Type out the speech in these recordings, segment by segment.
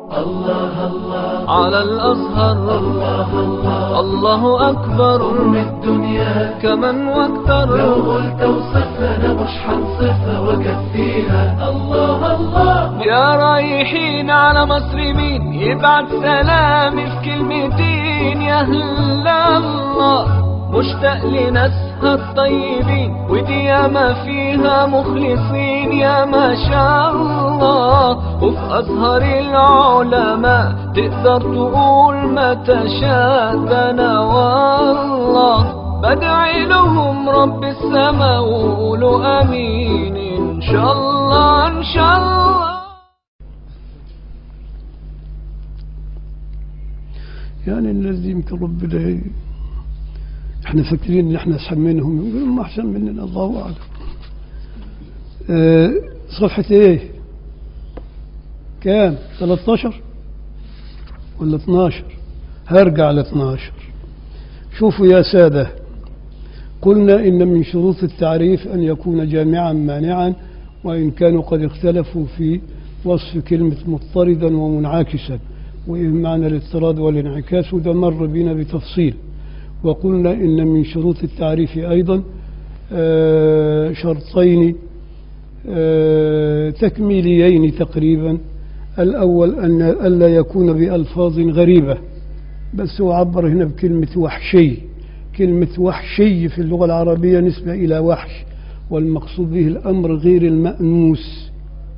الله الله على الأزهر الله الله الله أكبر أم الدنيا كمن واكتر لو قلت وصفنا مش حنصفها وكفيها الله الله يا رايحين على مصر مين يبعت سلامي في كلمتين يا هلا الله مشتاق لناسها الطيبين ودي ياما فيها مخلصين يا ما شاء الله وفي أزهر العلماء تقدر تقول ما تشاء ده أنا والله بدعي لهم رب السماء وقولوا امين ان شاء الله ان شاء الله يعني الناس دي يمكن ربنا ي- احنا فاكرين ان احنا احسن منهم يقولوا هم احسن مننا الله اعلم اه صفحة ايه كام 13 ولا 12 هرجع ل 12 شوفوا يا سادة قلنا إن من شروط التعريف أن يكون جامعا مانعا وإن كانوا قد اختلفوا في وصف كلمة مضطردا ومنعكسا وإيه معنى الاضطراد والانعكاس وده مر بنا بتفصيل وقلنا إن من شروط التعريف أيضا آه، شرطين آه، تكميليين تقريبا الأول أن ألا يكون بألفاظ غريبة بس هو عبر هنا بكلمة وحشي كلمة وحشي في اللغة العربية نسبة إلى وحش والمقصود به الأمر غير المأنوس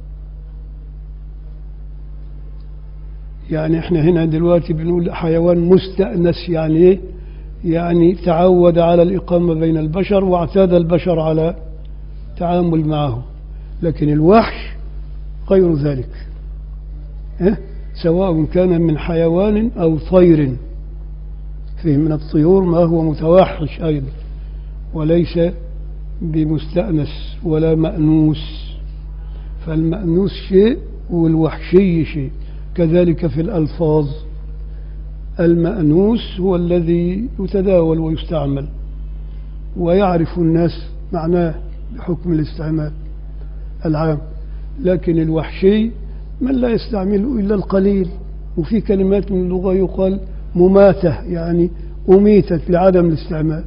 يعني احنا هنا دلوقتي بنقول حيوان مستأنس يعني ايه يعني تعود على الإقامة بين البشر واعتاد البشر على التعامل معه لكن الوحش غير ذلك إيه؟ سواء كان من حيوان أو طير فيه من الطيور ما هو متوحش أيضا وليس بمستأنس ولا مأنوس فالمأنوس شيء والوحشي شيء كذلك في الألفاظ المأنوس هو الذي يتداول ويستعمل ويعرف الناس معناه بحكم الاستعمال العام لكن الوحشي من لا يستعمله إلا القليل وفي كلمات من اللغة يقال مماتة يعني أميتت لعدم الاستعمال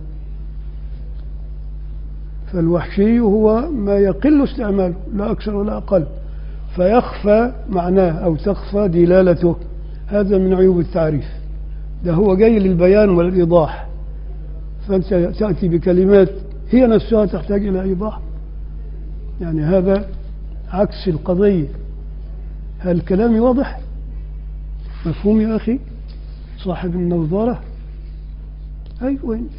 فالوحشي هو ما يقل استعماله لا أكثر ولا أقل فيخفى معناه أو تخفى دلالته هذا من عيوب التعريف ده هو جاي للبيان والإيضاح فأنت تأتي بكلمات هي نفسها تحتاج إلى إيضاح يعني هذا عكس القضية هل كلامي واضح مفهوم يا أخي صاحب النظارة أيوة أنت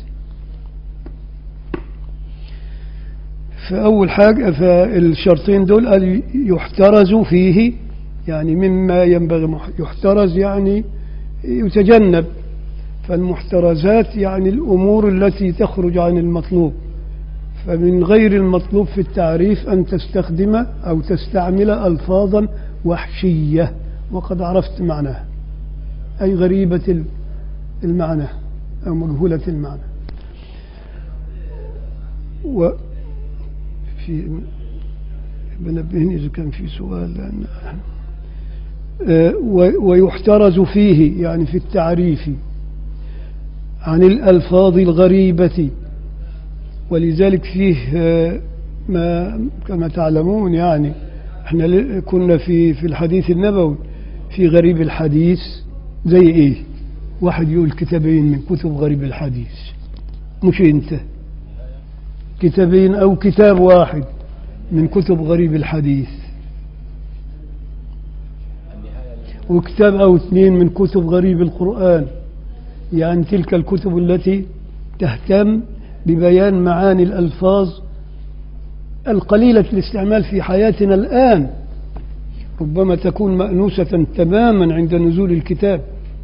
فأول حاجة فالشرطين دول قال يحترز فيه يعني مما ينبغي مح- يحترز يعني يتجنب فالمحترزات يعني الأمور التي تخرج عن المطلوب فمن غير المطلوب في التعريف أن تستخدم أو تستعمل ألفاظا وحشية وقد عرفت معناها أي غريبة ال- المعنى أو مجهولة المعنى وفي بنبهني إذا كان في سؤال لأن آه، و- ويحترز فيه يعني في التعريف عن الألفاظ الغريبة ولذلك فيه آه، ما كما تعلمون يعني احنا ل- كنا في في الحديث النبوي في غريب الحديث زي ايه واحد يقول كتابين من كتب غريب الحديث مش انت كتابين او كتاب واحد من كتب غريب الحديث وكتاب او اثنين من كتب غريب القرآن يعني تلك الكتب التي تهتم ببيان معاني الألفاظ القليلة الاستعمال في حياتنا الآن ربما تكون مأنوسة تماما عند نزول الكتاب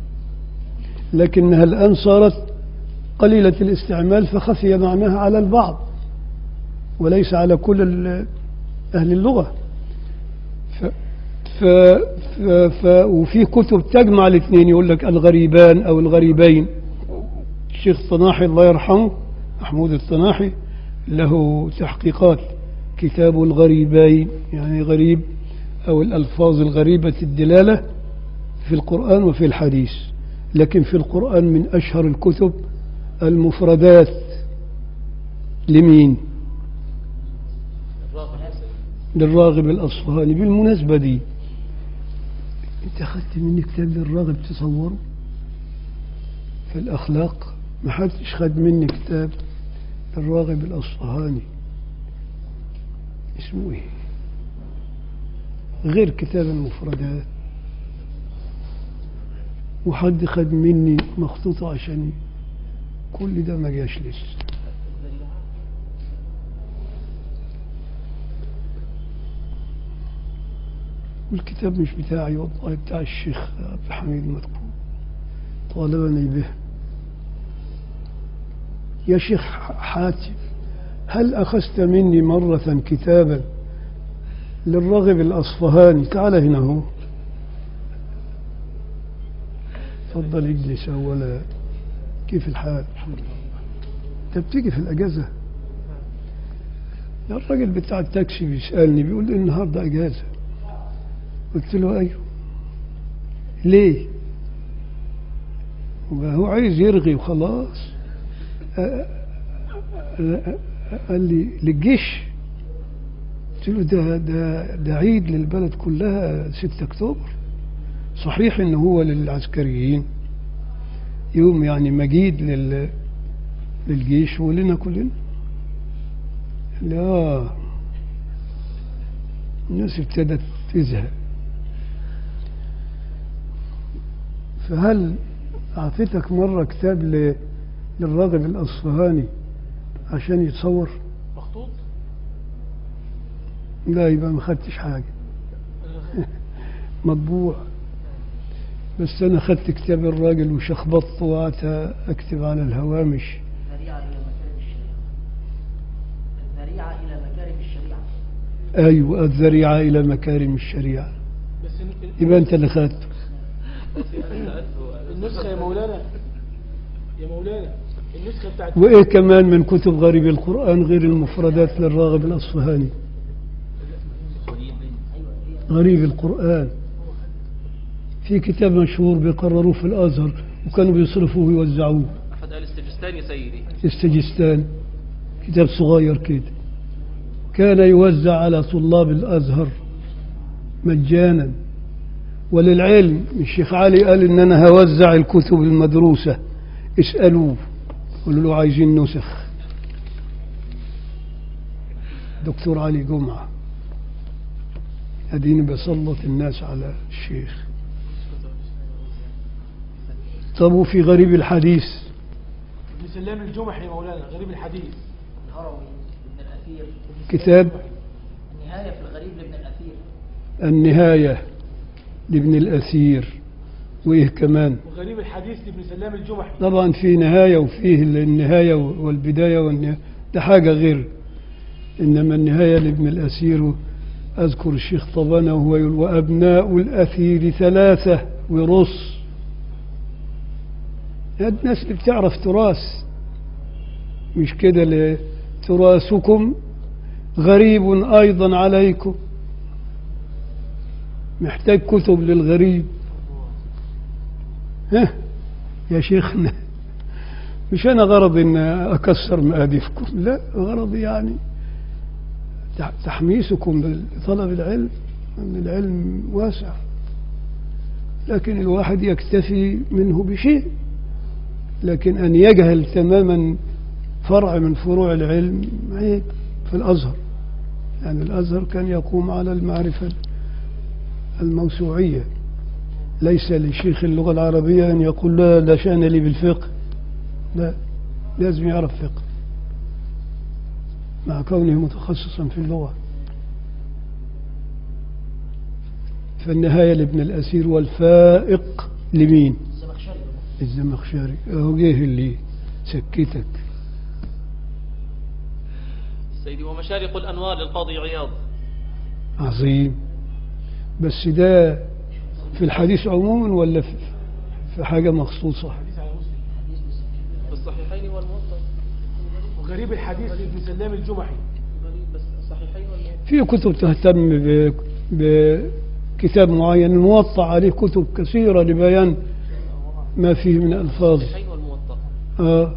لكنها الآن صارت قليلة الاستعمال فخفي معناها على البعض وليس على كل ال- أهل اللغة ف ف ف ف وفي كتب تجمع الاثنين يقول لك الغريبان أو الغريبين الشيخ الطناحي الله يرحمه محمود الطناحي له تحقيقات كتاب الغريبين يعني غريب أو الألفاظ الغريبة الدلالة في القرآن وفي الحديث لكن في القرآن من أشهر الكتب المفردات لمين للراغب الأصفهاني بالمناسبة دي انت أخذت مني كتاب للراغب تصوره في الأخلاق ما حدش خد مني كتاب للراغب الأصفهاني اسمه ايه غير كتاب المفردات وحد خد مني مخطوطة عشان كل ده ما جاش لسه والكتاب مش بتاعي والله بتاع الشيخ عبد الحميد مدكور طالبني به يا شيخ حاتم هل أخذت مني مرة كتابا للراغب الأصفهاني تعال هنا هو تفضل اجلس أولا كيف الحال انت بتيجي في الأجازة يا الراجل بتاع التاكسي بيسألني بيقول لي النهاردة أجازة قلت له أيوه ليه هو عايز يرغي وخلاص أ- أ- أ- قال لي للجيش قلت له ده ده ده عيد للبلد كلها 6 اكتوبر صحيح ان هو للعسكريين يوم يعني مجيد لل للجيش ولنا كلنا لا الناس ابتدت تزهق فهل أعطيتك مرة كتاب ل- للراغب الأصفهاني عشان يتصور مخطوط لا يبقى ما خدتش حاجة مطبوع بس أنا خدت كتاب الراجل وشخبطت وقعدت أكتب على الهوامش الذريعة إلى مكارم الشريعة الذريعة إلى مكارم الشريعة أيوة الذريعة إلى مكارم الشريعة بس ال- يبقى أنت اللي خدته النسخة يا مولانا يا مولانا النسخة بتاعت وإيه كمان من كتب غريب القرآن غير المفردات للراغب الأصفهاني غريب القرآن في كتاب مشهور بيقرروه في الأزهر وكانوا بيصرفوه ويوزعوه أحمد آل السجستاني يا سيدي في السجستان كتاب صغير كده كان يوزع على طلاب الأزهر مجانا وللعلم الشيخ علي قال إن أنا هوزع الكتب المدروسة اسألوه قولوا له عايزين نسخ دكتور علي جمعة أديني بسلط الناس على الشيخ طب وفي غريب الحديث ابن سلام الجمحي يا مولانا غريب الحديث الهروي ابن الأثير كتاب النهاية في الغريب لابن الأثير النهاية لابن الأثير وإيه كمان وغريب الحديث لابن سلام الجمحي طبعا في نهاية وفيه النهاية والبداية والنهاية ده حاجة غير إنما النهاية لابن الأثير أذكر الشيخ طبانة وهو يقول وأبناء الأثير ثلاثة ورص الناس اللي بتعرف تراث مش كده ل- تراثكم غريب أيضا عليكم محتاج كتب للغريب ها يا شيخنا مش أنا غرضي أن أكسر مآدفكم لا غرضي يعني تح- تحميسكم بطلب العلم أن العلم واسع لكن الواحد يكتفي منه بشيء لكن أن يجهل تماما فرع من فروع العلم عيب في الأزهر يعني الأزهر كان يقوم على المعرفة الموسوعية ليس لشيخ اللغة العربية أن يقول لا لا شأن لي بالفقه لا لازم يعرف فقه مع كونه متخصصا في اللغة فالنهاية لابن الأسير والفائق لمين الزمخشري الزمخشري أهو جه اللي سكتك سيدي ومشارق الأنوار للقاضي عياض عظيم بس ده في الحديث عموما ولا في في حاجة مخصوصة حديث على مسلم في الصحيحين والموطأ وغريب الحديث لابن سلام الجمحي غريب بس الصحيحين والموطأ في كتب تهتم ب- كتاب معين الموطأ عليه كتب كثيرة لبيان ما فيه من ألفاظ الصحيحين والموطأ آه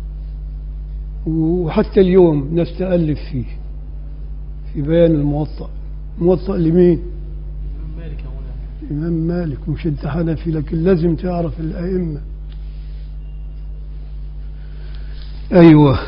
وحتى اليوم ناس تألف فيه في بيان الموطأ موطأ لمين؟ مالك يا مولانا الإمام مالك مش أنت حنفي لكن لازم تعرف الأئمة أيوة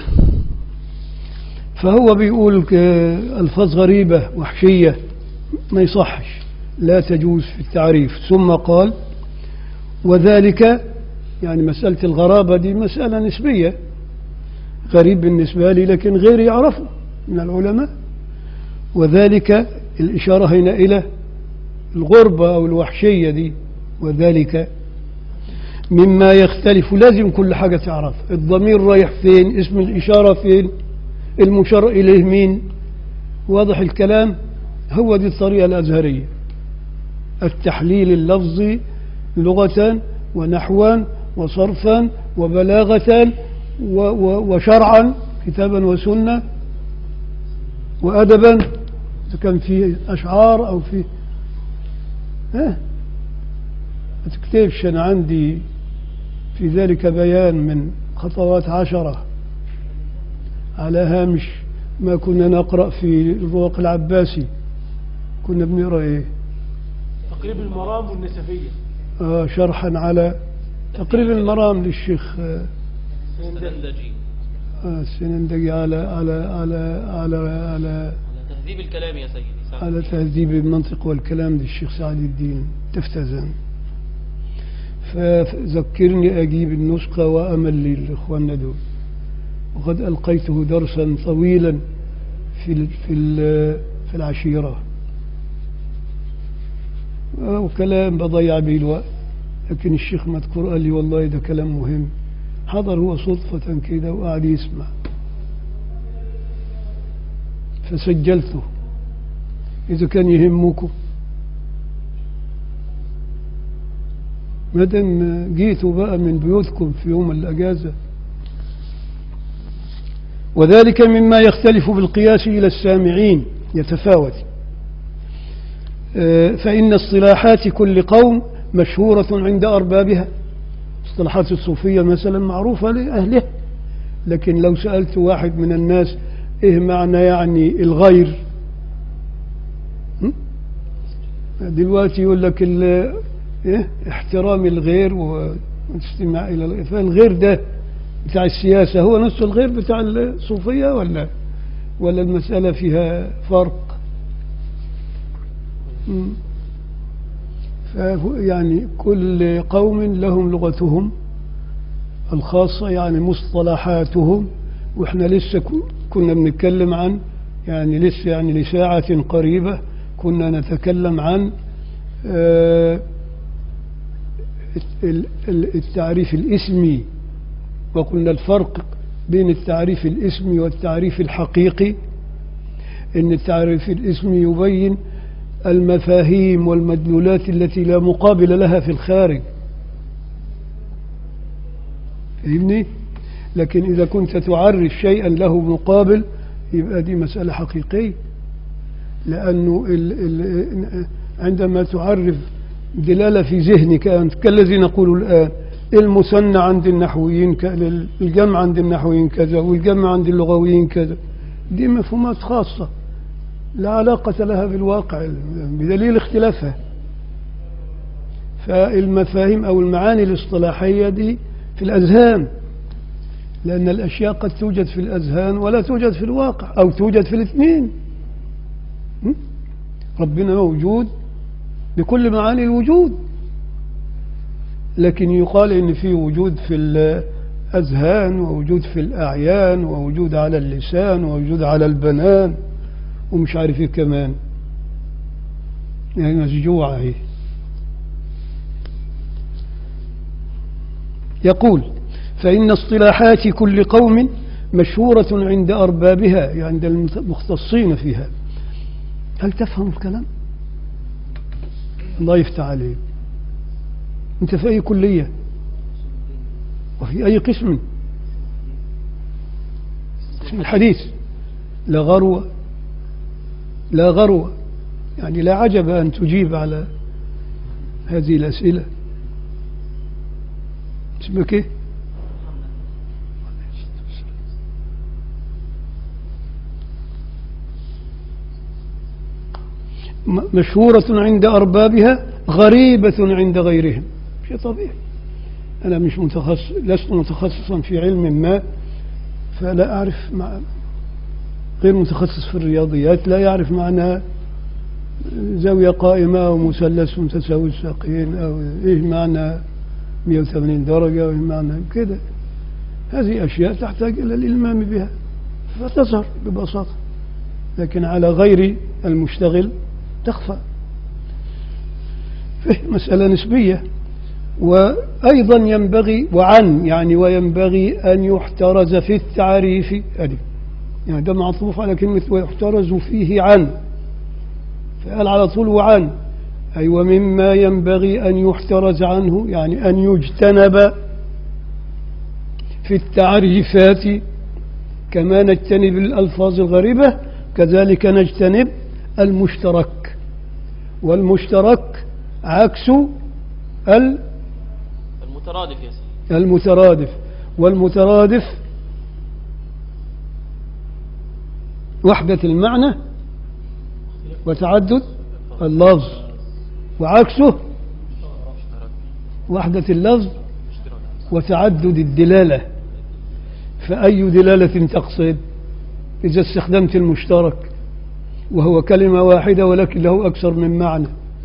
فهو بيقول ك- ألفاظ غريبة وحشية ما يصحش لا تجوز في التعريف ثم قال وذلك يعني مسألة الغرابة دي مسألة نسبية غريب بالنسبة لي لكن غيري يعرفه من العلماء وذلك الإشارة هنا إلى الغربة أو الوحشية دي وذلك مما يختلف لازم كل حاجة تعرف الضمير رايح فين اسم الإشارة فين المشار إليه مين واضح الكلام هو دي الطريقة الأزهرية التحليل اللفظي لغة ونحوا وصرفا وبلاغة و و وشرعا كتابا وسنة وأدبا إذا كان في أشعار أو في ها ما تكتبش أنا عندي في ذلك بيان من خطوات عشرة على هامش ما كنا نقرأ في الرواق العباسي كنا بنقرأ إيه تقريب المرام والنسفية آه شرحا على تقريب المرام للشيخ آه سندلجي آه، السنندقي على على على على على على تهذيب الكلام يا سيدي سعد. على تهذيب المنطق والكلام للشيخ سعد الدين تفتزن فذكرني أجيب النسخة وأمل لي الإخوان دول وقد ألقيته درسا طويلا في ال في ال في العشيرة وكلام بضيع به الوقت لكن الشيخ مذكور قال لي والله ده كلام مهم حضر هو صدفة كده وقعد يسمع فسجلته إذا كان يهمكم ما دام جيتوا بقى من بيوتكم في يوم الأجازة وذلك مما يختلف بالقياس إلى السامعين يتفاوت آه، فإن اصطلاحات كل قوم مشهورة عند أربابها اصطلاحات الصوفية مثلا معروفة لأهله لكن لو سألت واحد من الناس إيه معنى يعني الغير هم؟ دلوقتي يقول لك ال- إيه؟ احترام الغير والاستماع إلى الغير فالغير ده بتاع السياسة هو نفسه الغير بتاع الصوفية ولا ولا المسألة فيها فرق مم. فهو- يعني كل قوم لهم لغتهم الخاصة يعني مصطلحاتهم واحنا لسه ك- كنا بنتكلم عن يعني لسه يعني لساعة قريبة كنا نتكلم عن آه، ال- ال- التعريف الاسمي وقلنا الفرق بين التعريف الاسمي والتعريف الحقيقي ان التعريف الاسمي يبين المفاهيم والمدلولات التي لا مقابل لها في الخارج فهمني لكن إذا كنت تعرف شيئا له مقابل يبقى دي مسألة حقيقية لأنه ال ال عندما تعرف دلالة في ذهنك أنت كالذي نقول الآن المثنى عند النحويين ك- الجمع عند النحويين كذا والجمع عند اللغويين كذا دي مفهومات خاصة لا علاقة لها بالواقع بدليل اختلافها فالمفاهيم أو المعاني الاصطلاحية دي في الأذهان لأن الأشياء قد توجد في الأذهان ولا توجد في الواقع أو توجد في الاثنين م? ربنا موجود بكل معاني الوجود لكن يقال إن في وجود في الأذهان ووجود في الأعيان ووجود على اللسان ووجود على البنان ومش عارف ايه كمان يعني مسجوعة اهي يقول فإن اصطلاحات كل قوم مشهورة عند أربابها يعني عند المختصين فيها هل تفهم الكلام؟ الله يفتح عليك أنت في أي كلية وفي أي قسم في الحديث لا غروة لا غروة يعني لا عجب أن تجيب على هذه الأسئلة اسمك إيه؟ م- مشهورة عند أربابها غريبة عند غيرهم شيء طبيعي أنا مش متخصص لست متخصصا في علم ما فلا أعرف مع غير متخصص في الرياضيات لا يعرف معنى زاوية قائمة أو مثلث متساوي الساقين أو إيه معنى 180 درجة وإيه معنى كده هذه أشياء تحتاج إلى الإلمام بها فتظهر ببساطة لكن على غير المشتغل تخفى فيه مسألة نسبية وأيضا ينبغي وعن يعني وينبغي أن يحترز في التعريف هذه يعني ده معطوف على كلمة ويحترز فيه عن فقال على طول وعن أي ومما ينبغي أن يحترز عنه يعني أن يجتنب في التعريفات كما نجتنب الألفاظ الغريبة كذلك نجتنب المشترك والمشترك عكس ال- المترادف يا سيدي المترادف والمترادف وحدة المعنى وتعدد اللفظ وعكسه وحدة اللفظ وتعدد الدلالة فأي دلالة تقصد إذا استخدمت المشترك وهو كلمة واحدة ولكن له أكثر من معنى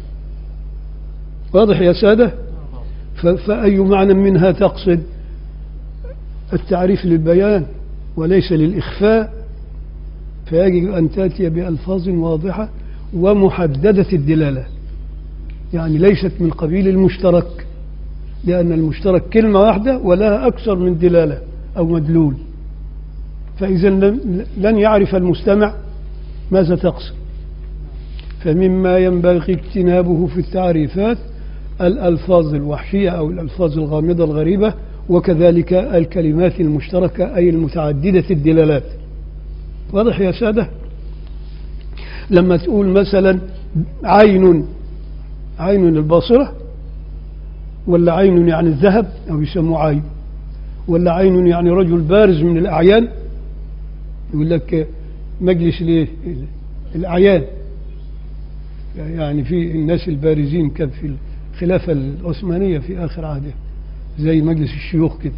واضح يا سادة ف- فأي معنى منها تقصد التعريف للبيان وليس للإخفاء فيجب أن تأتي بألفاظ واضحة ومحددة الدلالة يعني ليست من قبيل المشترك لأن المشترك كلمة واحدة ولها أكثر من دلالة أو مدلول فإذا لن- لن يعرف المستمع ماذا تقصد فمما ينبغي اجتنابه في التعريفات الألفاظ الوحشية أو الألفاظ الغامضة الغريبة وكذلك الكلمات المشتركة أي المتعددة الدلالات واضح يا سادة لما تقول مثلا عين عين الباصرة ولا عين يعني الذهب أو يسموه عين ولا عين يعني رجل بارز من الأعيان يقول لك مجلس الايه الأعيان يعني في الناس البارزين كان في الخلافة العثمانية في آخر عهده زي مجلس الشيوخ كده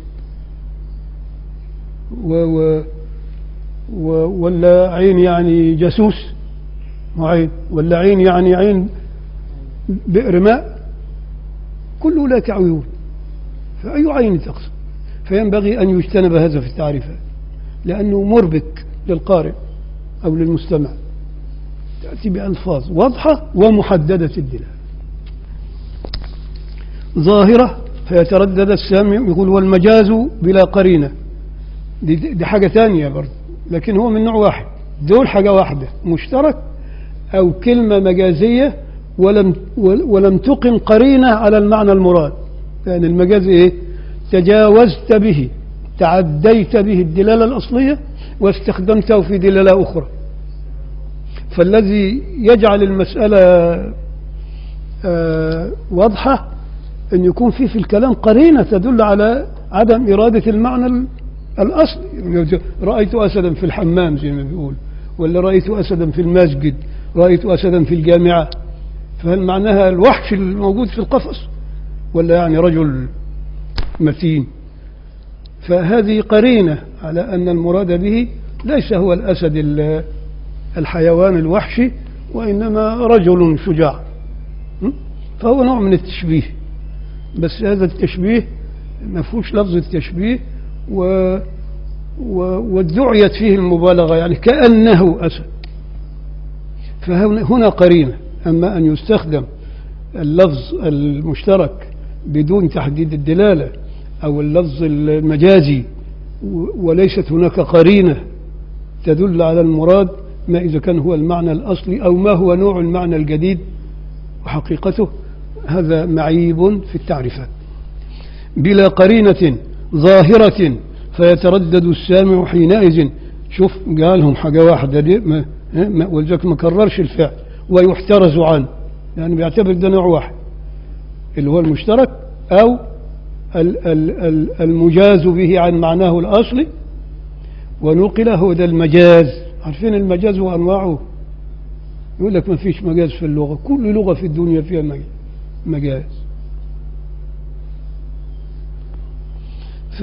و و و ولا عين يعني جاسوس معين ولا عين يعني عين بئر ماء كل أولئك عيون فأي عين تقصد فينبغي أن يجتنب هذا في التعريفات لأنه مربك للقارئ أو للمستمع تأتي بألفاظ واضحة ومحددة الدلالة ظاهرة فيتردد السامع يقول والمجاز بلا قرينة دي, دي حاجة ثانية برضه لكن هو من نوع واحد دول حاجة واحدة مشترك أو كلمة مجازية ولم ولم تقم قرينة على المعنى المراد يعني المجاز إيه تجاوزت به تعديت به الدلالة الأصلية واستخدمته في دلالة أخرى فالذي يجعل المسألة آه، واضحة أن يكون في في الكلام قرينة تدل على عدم إرادة المعنى ال- الأصلي يعني رأيت أسدا في الحمام زي ما بيقول ولا رأيت أسدا في المسجد رأيت أسدا في الجامعة فهل معناها الوحش الموجود في القفص ولا يعني رجل متين فهذه قرينة على أن المراد به ليس هو الأسد ال- الحيوان الوحشي وإنما رجل شجاع م? فهو نوع من التشبيه بس هذا التشبيه ما فيهوش لفظ التشبيه و و وادعيت فيه المبالغة يعني كأنه أسد فهنا قرينة أما أن يستخدم اللفظ المشترك بدون تحديد الدلالة أو اللفظ المجازي و- وليست هناك قرينة تدل على المراد ما إذا كان هو المعنى الأصلي أو ما هو نوع المعنى الجديد وحقيقته هذا معيب في التعريفات بلا قرينة ظاهرة فيتردد السامع حينئذ شوف قالهم حاجة واحدة دي ما ما- ولذلك ما كررش الفعل ويحترز عنه يعني بيعتبر ده نوع واحد اللي هو المشترك أو ال- ال- ال- المجاز به عن معناه الأصلي ونقل هو ده المجاز عارفين المجاز وأنواعه يقول لك ما فيش مجاز في اللغة كل لغة في الدنيا فيها مج- مجاز ف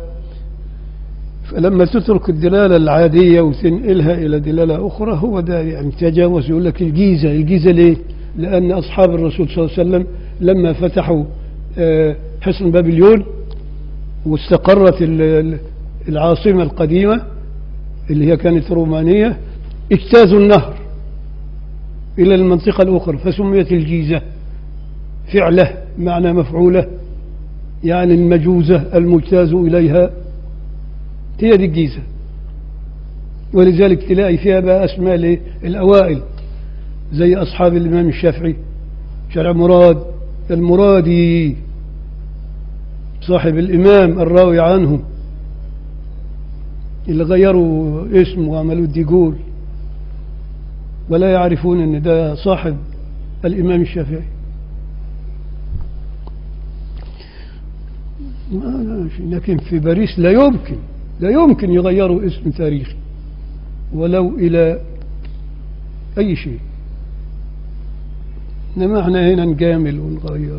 فلما تترك الدلالة العادية وتنقلها إلى دلالة أخرى هو ده يعني تجاوز يقول لك الجيزة الجيزة ليه؟ لأن أصحاب الرسول صلى الله عليه وسلم لما فتحوا آه، حصن بابليون واستقرت ال- ال- العاصمة القديمة اللي هي كانت رومانية اجتازوا النهر إلى المنطقة الأخرى فسميت الجيزة فعله معنى مفعولة يعني المجوزة المجتاز إليها هي دي الجيزة ولذلك تلاقي فيها بقى أسماء ليه؟ الأوائل زي أصحاب الإمام الشافعي شارع مراد المرادي صاحب الإمام الراوي عنه اللي غيروا اسمه وعملوا الديجول ولا يعرفون ان ده صاحب الامام الشافعي ما- لكن في باريس لا يمكن لا يمكن يغيروا اسم تاريخي ولو الى اي شيء انما احنا هنا نجامل ونغير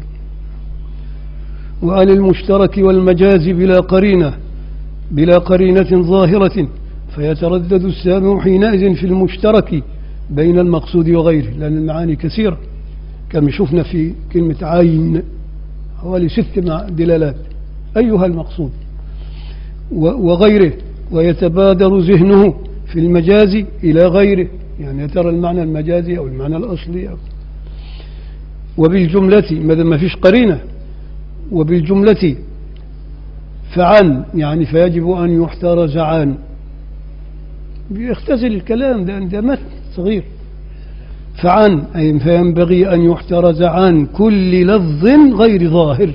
وعن المشترك والمجاز بلا قرينه بلا قرينة ظاهرة فيتردد السامع حينئذ في المشترك بين المقصود وغيره لأن المعاني كثيرة كما شفنا في كلمة عين حوالي ست مع- دلالات أيها المقصود و- وغيره ويتبادر ذهنه في المجاز إلى غيره يعني يا ترى المعنى المجازي أو المعنى الأصلي أو وبالجملة ما دام ما فيش قرينة وبالجملة فعن يعني فيجب أن يحترز عن بيختزل الكلام ده ده متن صغير فعن أي فينبغي أن يحترز عن كل لفظ غير ظاهر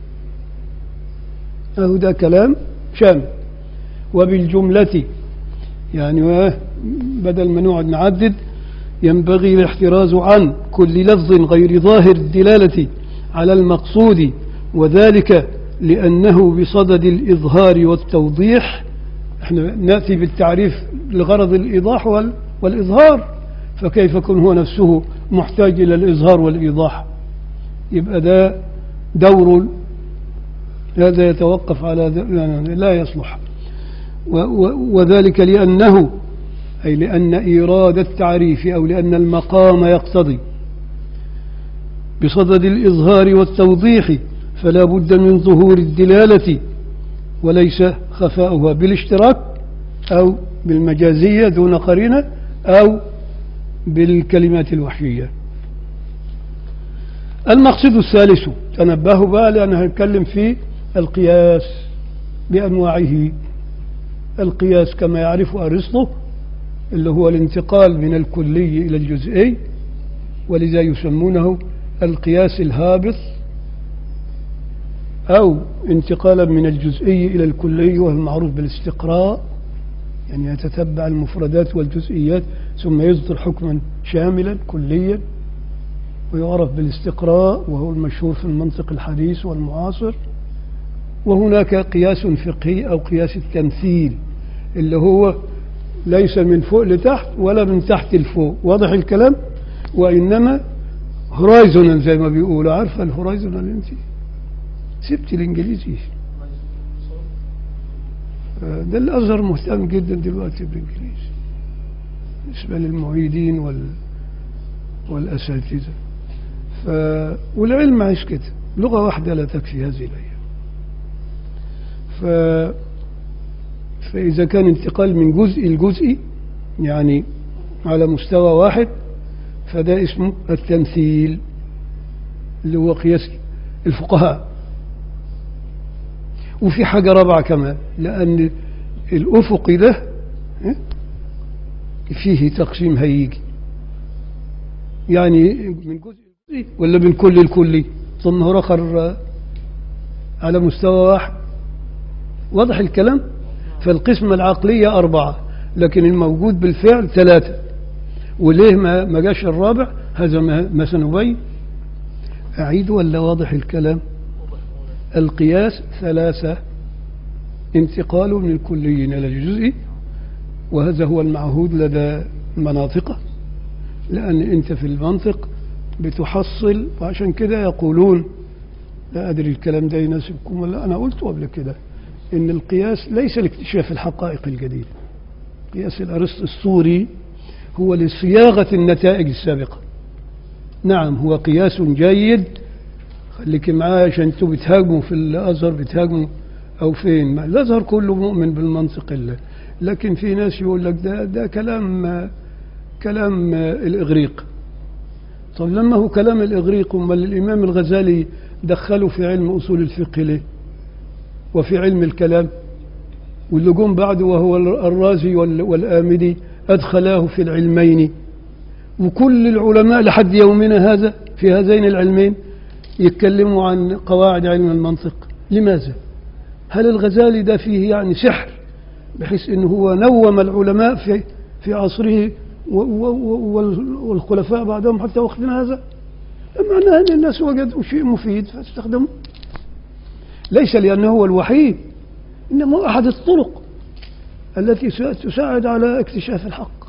أهو ده كلام شامل وبالجملة يعني و- بدل ما نقعد نعدد ينبغي الاحتراز عن كل لفظ غير ظاهر الدلالة على المقصود وذلك لأنه بصدد الإظهار والتوضيح احنا نأتي بالتعريف لغرض الإيضاح وال- والإظهار فكيف يكون هو نفسه محتاج إلى الإظهار والإيضاح يبقى ده دور هذا يتوقف على ذ- لا- لا يصلح و- و- وذلك لأنه أي لأن إيراد التعريف أو لأن المقام يقتضي بصدد الإظهار والتوضيح فلا بد من ظهور الدلالة وليس خفاؤها بالاشتراك أو بالمجازية دون قرينة أو بالكلمات الوحية المقصد الثالث تنبهوا بقى لأن هنتكلم في القياس بأنواعه القياس كما يعرف أرسطو اللي هو الانتقال من الكلي إلى الجزئي ولذا يسمونه القياس الهابط أو انتقالا من الجزئي إلى الكلي وهو المعروف بالاستقراء يعني يتتبع المفردات والجزئيات ثم يصدر حكما شاملا كليا ويعرف بالاستقراء وهو المشهور في المنطق الحديث والمعاصر وهناك قياس فقهي أو قياس التمثيل اللي هو ليس من فوق لتحت ولا من تحت لفوق واضح الكلام وإنما هورايزونال زي ما بيقولوا عارفة الهورايزونال انت سبت الانجليزي آه، ده الازهر مهتم جدا دلوقتي بالانجليزي بالنسبه للمعيدين وال والاساتذه ف... والعلم عايش كده لغه واحده لا تكفي هذه الايام ف... فاذا كان انتقال من جزء لجزء يعني على مستوى واحد فده اسمه التمثيل اللي هو قياس الفقهاء وفي حاجة رابعة كمان لأن الأفق ده ها، فيه تقسيم هيجي يعني من جزء لجزء ولا من كل الكلي ثم هو آخر على مستوى واحد واضح الكلام فالقسمة العقلية أربعة لكن الموجود بالفعل ثلاثة وليه ما ما جاش الرابع هذا ما ما سنبين أعيد ولا واضح الكلام القياس ثلاثة انتقال من الكلي إلى الجزئي وهذا هو المعهود لدى المناطق لأن أنت في المنطق بتحصل وعشان كده يقولون لا أدري الكلام ده يناسبكم ولا أنا قلت قبل كده إن القياس ليس لاكتشاف الحقائق الجديدة قياس الأرسط السوري هو لصياغة النتائج السابقة نعم هو قياس جيد خليك معاه عشان انتوا بتهاجموا في الازهر بتهاجموا او فين ما الازهر كله مؤمن بالمنطق الله لكن في ناس يقول لك ده ده كلام كلام الاغريق طب لما هو كلام الاغريق امال الامام الغزالي دخله في علم اصول الفقه ليه وفي علم الكلام واللي جم بعده وهو الرازي وال- والآمدي أدخلاه في العلمين وكل العلماء لحد يومنا هذا في هذين العلمين يتكلموا عن قواعد علم المنطق لماذا؟ هل الغزالي ده فيه يعني سحر بحيث انه هو نوم العلماء في في عصره و- و- وال- والخلفاء بعدهم حتى وقتنا هذا معناه ان الناس وجدوا شيء مفيد فاستخدموه ليس لانه هو الوحيد انما هو احد الطرق التي س- تساعد على اكتشاف الحق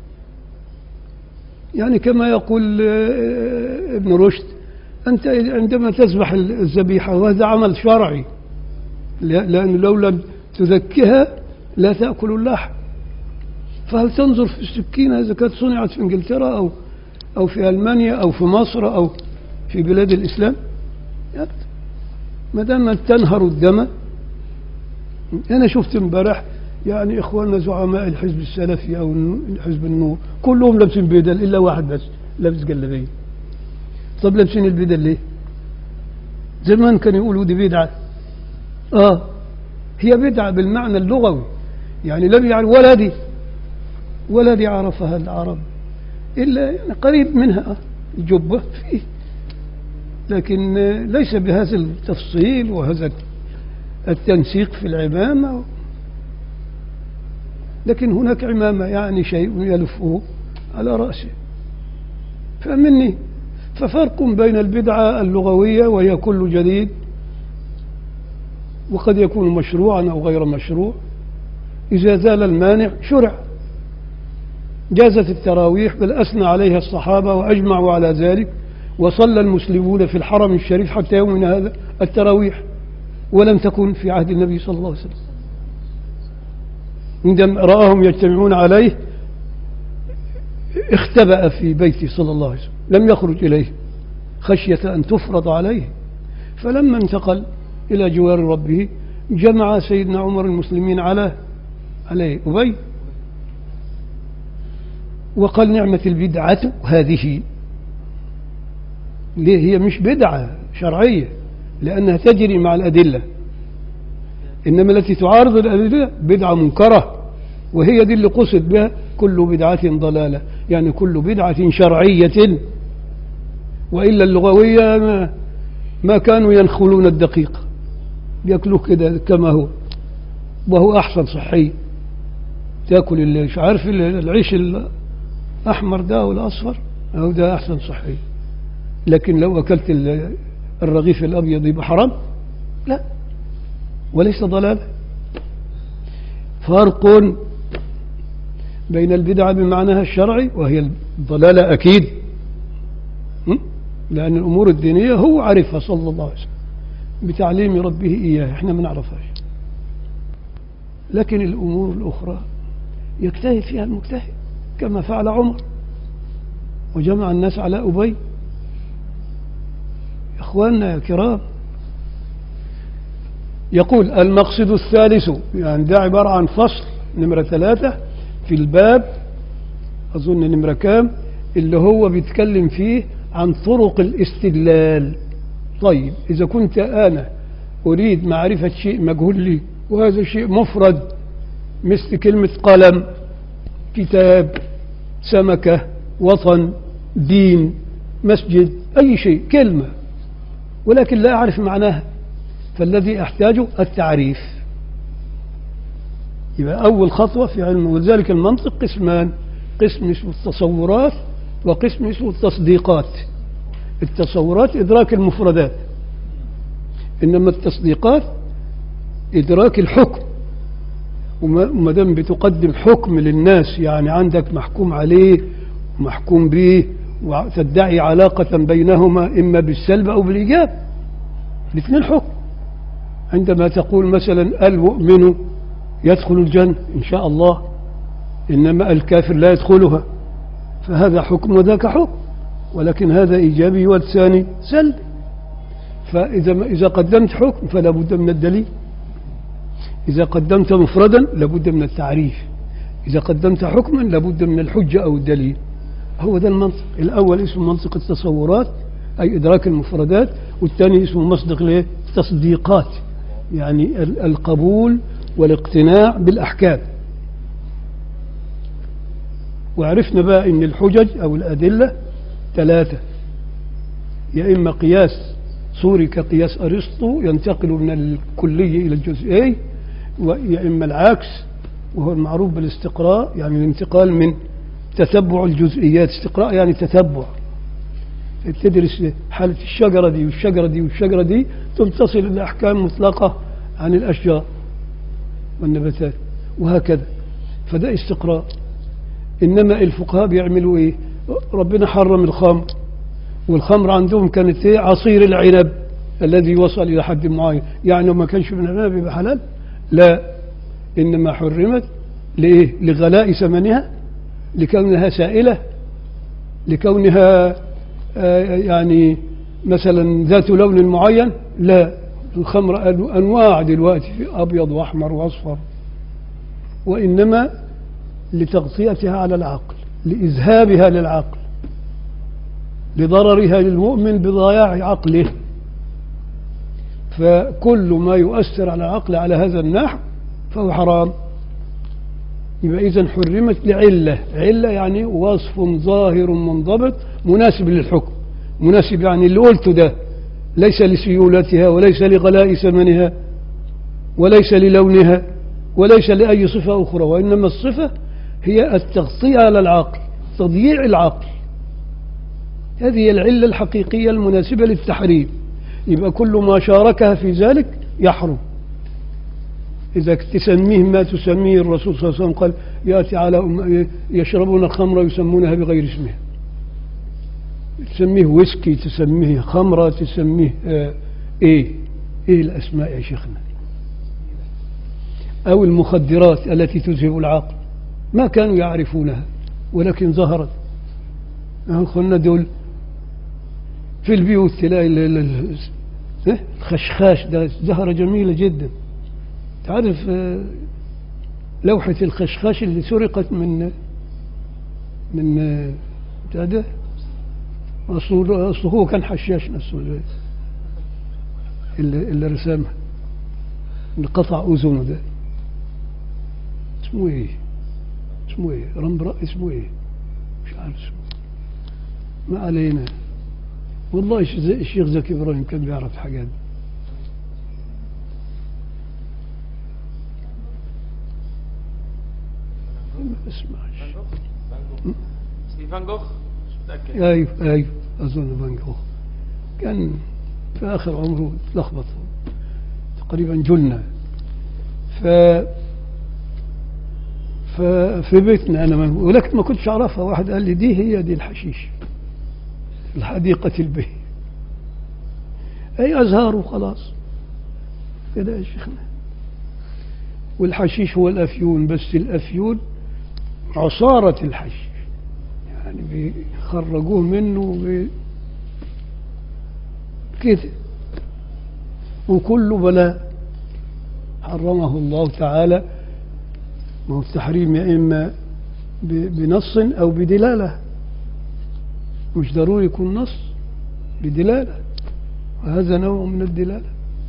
يعني كما يقول آه، ابن رشد أنت عندما تذبح الذبيحة وهذا عمل شرعي لا- لأن لو لم تذكها لا تأكل اللحم فهل تنظر في السكينة إذا كانت صنعت في إنجلترا أو أو في ألمانيا أو في مصر أو في بلاد الإسلام لا. ما دام تنهر الدم أنا شفت امبارح يعني إخواننا زعماء الحزب السلفي أو الن- حزب النور كلهم لابسين بدل إلا واحد بس لابس جلابية طب لابسين البدل ليه؟ زمان كانوا يقولوا دي بدعة آه هي بدعة بالمعنى اللغوي يعني لم يعرف ولا دي ولا دي عرفها العرب إلا يعني قريب منها آه، الجبة فيه لكن آه، ليس بهذا التفصيل وهذا التنسيق في العمامة لكن هناك عمامة يعني شيء يلفه على رأسه فمني ففرق بين البدعة اللغوية وهي كل جديد وقد يكون مشروعا أو غير مشروع إذا زال المانع شرع جازت التراويح بل أثنى عليها الصحابة وأجمعوا على ذلك وصلى المسلمون في الحرم الشريف حتى يومنا هذا التراويح ولم تكن في عهد النبي صلى الله عليه وسلم عندما رآهم يجتمعون عليه اختبأ في بيته صلى الله عليه وسلم لم يخرج إليه خشية أن تفرض عليه فلما انتقل إلى جوار ربه جمع سيدنا عمر المسلمين على عليه أبي وقال نعمة البدعة هذه ليه هي مش بدعة شرعية لأنها تجري مع الأدلة إنما التي تعارض الأدلة بدعة منكرة وهي دي اللي قصد بها كل بدعة ضلالة يعني كل بدعة شرعية وإلا اللغوية ما, ما كانوا ينخلون الدقيق بياكلوه كده كما هو وهو أحسن صحي تاكل اللي مش عارف العيش الأحمر ده والأصفر أو ده أحسن صحي لكن لو أكلت ال- الرغيف الأبيض يبقى حرام لا وليس ضلالة فرق بين البدعة بمعناها الشرعي وهي الضلالة أكيد م? لأن الأمور الدينية هو عرفها صلى الله عليه وسلم بتعليم ربه إياه إحنا ما نعرفهاش لكن الأمور الأخرى يجتهد فيها المجتهد كما فعل عمر وجمع الناس على أبي إخواننا يا كرام يقول المقصد الثالث يعني ده عبارة عن فصل نمرة ثلاثة في الباب أظن نمرة كام اللي هو بيتكلم فيه عن طرق الاستدلال طيب إذا كنت أنا أريد معرفة شيء مجهول لي وهذا شيء مفرد مثل كلمة قلم كتاب سمكة وطن دين مسجد أي شيء كلمة ولكن لا أعرف معناها فالذي أحتاجه التعريف يبقى أول خطوة في علم ولذلك المنطق قسمان قسم اسمه التصورات وقسم اسمه التصديقات التصورات إدراك المفردات إنما التصديقات إدراك الحكم وما وما دام بتقدم حكم للناس يعني عندك محكوم عليه ومحكوم به وتدعي علاقة بينهما إما بالسلب أو بالإيجاب الاثنين حكم عندما تقول مثلا المؤمن يدخل الجنة إن شاء الله إنما الكافر لا يدخلها فهذا حكم وذاك حكم ولكن هذا إيجابي والثاني سلبي فإذا إذا قدمت حكم فلا بد من الدليل إذا قدمت مفردا لابد من التعريف إذا قدمت حكما لابد من الحجة أو الدليل هو ده المنطق الأول اسمه منطق التصورات أي إدراك المفردات والثاني اسمه مصدق ليه؟ تصديقات يعني ال- القبول والاقتناع بالأحكام وعرفنا بقى ان الحجج او الادله ثلاثه يا اما قياس صوري كقياس ارسطو ينتقل من الكلي الى الجزئي ويا اما العكس وهو المعروف بالاستقراء يعني الانتقال من تتبع الجزئيات استقراء يعني تتبع تدرس حالة الشجرة دي والشجرة دي والشجرة دي ثم تصل إلى أحكام مطلقة عن الأشجار والنباتات وهكذا فده استقراء إنما الفقهاء بيعملوا إيه ربنا حرم الخمر والخمر عندهم كانت إيه عصير العنب الذي وصل إلى حد معين يعني ما كانش من العنب يبقى حلال لا إنما حرمت لإيه لغلاء ثمنها لكونها سائلة لكونها آه، يعني مثلا ذات لون معين لا الخمر أنو- أنواع دلوقتي في أبيض وأحمر وأصفر وإنما لتغطيتها على العقل لإذهابها للعقل لضررها للمؤمن بضياع عقله فكل ما يؤثر على العقل على هذا النحو فهو حرام يبقى إذا حرمت لعلة علة يعني وصف ظاهر منضبط مناسب للحكم مناسب يعني اللي قلته ده ليس لسيولتها وليس لغلاء ثمنها وليس للونها وليس لأي صفة أخرى وإنما الصفة هي التغطية على العقل تضييع العقل هذه هي العلة الحقيقية المناسبة للتحريم يبقى كل ما شاركها في ذلك يحرم إذا تسميه ما تسميه الرسول صلى الله عليه وسلم قال يأتي على أم يشربون الخمر يسمونها بغير اسمها تسميه ويسكي تسميه خمرة تسميه آه إيه إيه الأسماء يا شيخنا أو المخدرات التي تذهب العقل ما كانوا يعرفونها ولكن ظهرت أخونا دول في البيوت تلاقي ال- ال- ال- إيه؟ الخشخاش ده زهرة جميلة جدا تعرف آه، لوحة الخشخاش اللي سرقت من من آه، بتاع ده أصله أصله هو كان حشاش نفسه اللي- اللي, اللي رسمها اللي قطع أذنه ده اسمه إيه؟ اسمه إيه؟ رمبرا اسمه إيه؟ مش عارف اسمه ما علينا والله الش- الشيخ زكي إبراهيم كان بيعرف الحاجات دي ما اسمعش ستيفان فان جوخ مش متأكد ايوه ايوه اظن فان جوخ كان في اخر عمره تلخبط تقريبا جنة ف ففي بيتنا انا ما- ولكن ما كنتش اعرفها واحد قال لي دي هي دي الحشيش الحديقة البيت اي ازهار وخلاص كده يا شيخنا والحشيش هو الافيون بس الافيون عصارة الحشيش يعني بيخرجوه منه بي... كده وكل بلاء حرمه الله تعالى ما هو التحريم يا إما ب- بنص أو بدلالة مش ضروري يكون نص بدلالة وهذا نوع من الدلالة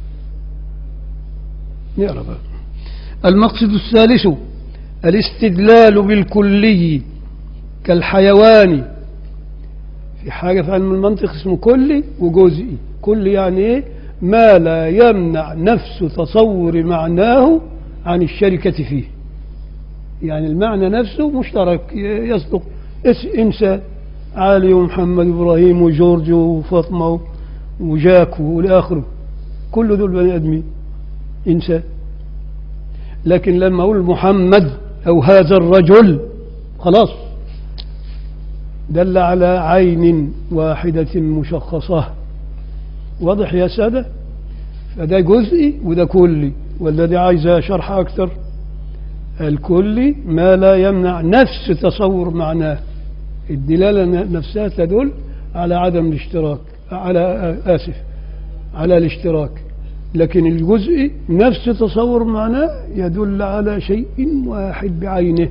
نقرأ بقى المقصد الثالث الاستدلال بالكلي كالحيوان في حاجة في علم المنطق اسمه كلي وجزئي كلي يعني ايه ما لا يمنع نفس تصور معناه عن الشركة فيه يعني المعنى نفسه مشترك ي- يصدق اس- إنسان علي ومحمد وإبراهيم وجورج وفاطمة وجاك والى اخره كل دول بني ادمين انسان لكن لما اقول محمد او هذا الرجل خلاص دل على عين واحدة مشخصة واضح يا سادة فده جزئي وده كلي والذي عايز شرح أكثر الكلي ما لا يمنع نفس تصور معناه الدلالة نفسها تدل على عدم الاشتراك على آسف على الاشتراك لكن الجزء نفس تصور معناه يدل على شيء واحد بعينه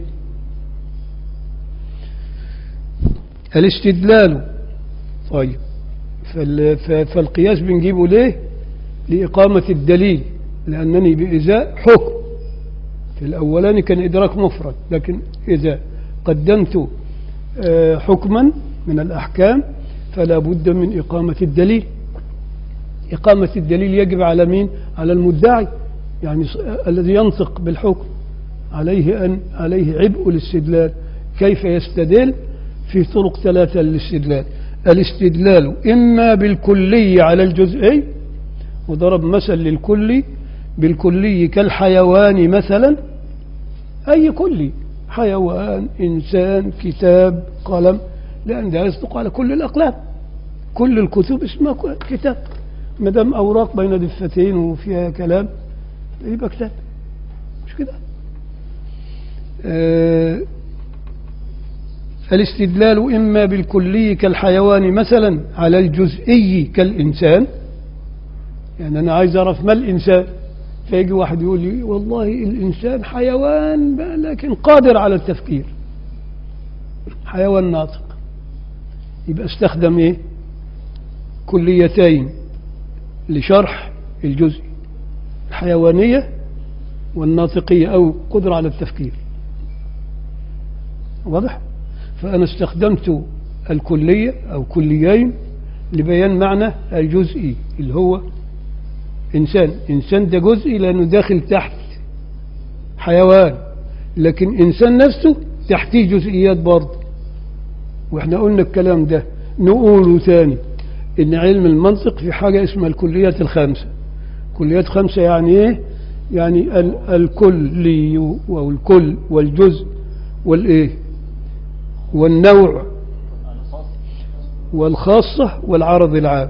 الاستدلال طيب فال- ف- فالقياس بنجيبه ليه لإقامة الدليل لأنني بإزاء حكم في الأولاني كان إدراك مفرد لكن إذا قدمت آه، حكما من الأحكام فلا بد من إقامة الدليل إقامة الدليل يجب على مين على المدعي يعني ص- الذي ينطق بالحكم عليه أن عليه عبء الاستدلال كيف يستدل في طرق ثلاثة للاستدلال الاستدلال إما بالكلي على الجزئي وضرب مثل للكلي بالكلي كالحيوان مثلا أي كلي حيوان إنسان كتاب قلم لأن ده يصدق على كل الأقلام كل الكتب اسمها كتاب ما دام أوراق بين دفتين وفيها كلام يبقى كتاب مش كده آه الاستدلال إما بالكلي كالحيوان مثلا على الجزئي كالإنسان يعني أنا عايز أعرف ما الإنسان فيجي واحد يقول لي والله الإنسان حيوان بقى لكن قادر على التفكير حيوان ناطق يبقى استخدم إيه كليتين لشرح الجزء الحيوانية والناطقية أو قدرة على التفكير واضح فأنا استخدمت الكلية أو كليين لبيان معنى الجزئي اللي هو إنسان إنسان ده جزئي لأنه داخل تحت حيوان لكن إنسان نفسه تحتيه جزئيات برضه وإحنا قلنا الكلام ده نقوله ثاني إن علم المنطق في حاجة اسمها الكليات الخمسة كليات خمسة يعني إيه؟ يعني ال- الكلي والكل والجزء والإيه والنوع والخاصة والعرض العام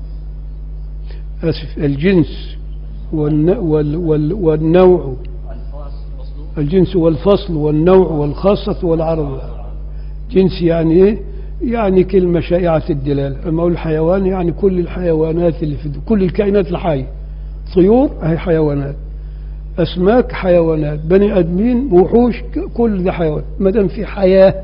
أسف الجنس والن وال وال والنوع الجنس والفصل والنوع والخاصة والعرض جنس يعني إيه؟ يعني كلمة شائعة الدلالة أما أقول الحيوان يعني كل الحيوانات اللي في كل الكائنات الحية طيور هي حيوانات أسماك حيوانات بني آدمين وحوش ك- كل ده حيوان ما دام في حياة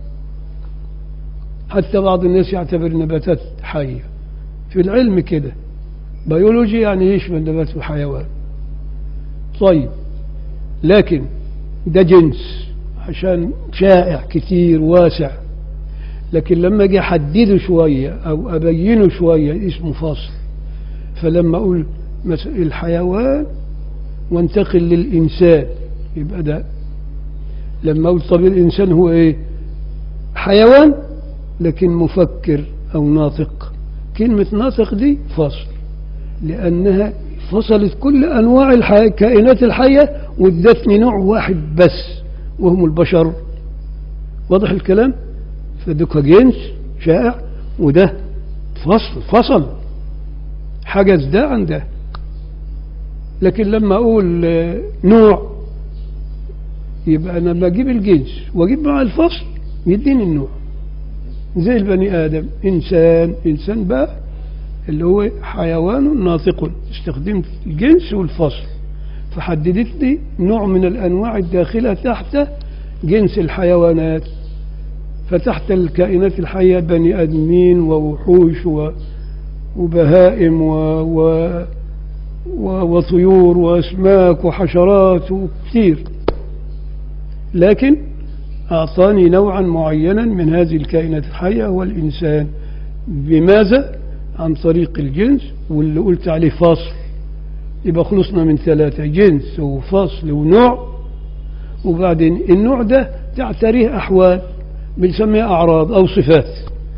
حتى بعض الناس يعتبر النباتات حية في العلم كده بيولوجي يعني يشمل نبات وحيوان طيب لكن ده جنس عشان شائع كتير واسع لكن لما اجي احدده شويه او ابينه شويه اسمه فصل فلما اقول مثلا الحيوان وانتقل للانسان يبقى ده لما اقول طب الانسان هو ايه حيوان لكن مفكر او ناطق كلمه ناطق دي فصل لانها فصلت كل انواع الحي... الكائنات الحيه وادتني نوع واحد بس وهم البشر واضح الكلام فده جنس شائع وده فصل فصل حجز ده عن ده لكن لما اقول آه، نوع يبقى انا بجيب الجنس واجيب مع الفصل يديني النوع زي البني ادم انسان انسان بقى اللي هو حيوان ناطق استخدمت الجنس والفصل فحددت لي نوع من الانواع الداخله تحت جنس الحيوانات فتحت الكائنات الحية بني آدمين ووحوش و- وبهائم و... و... و... وطيور وأسماك وحشرات وكثير لكن أعطاني نوعا معينا من هذه الكائنات الحية والإنسان بماذا؟ عن طريق الجنس واللي قلت عليه فصل يبقى خلصنا من ثلاثة جنس وفصل ونوع وبعدين النوع ده تعتريه أحوال بنسميها أعراض أو صفات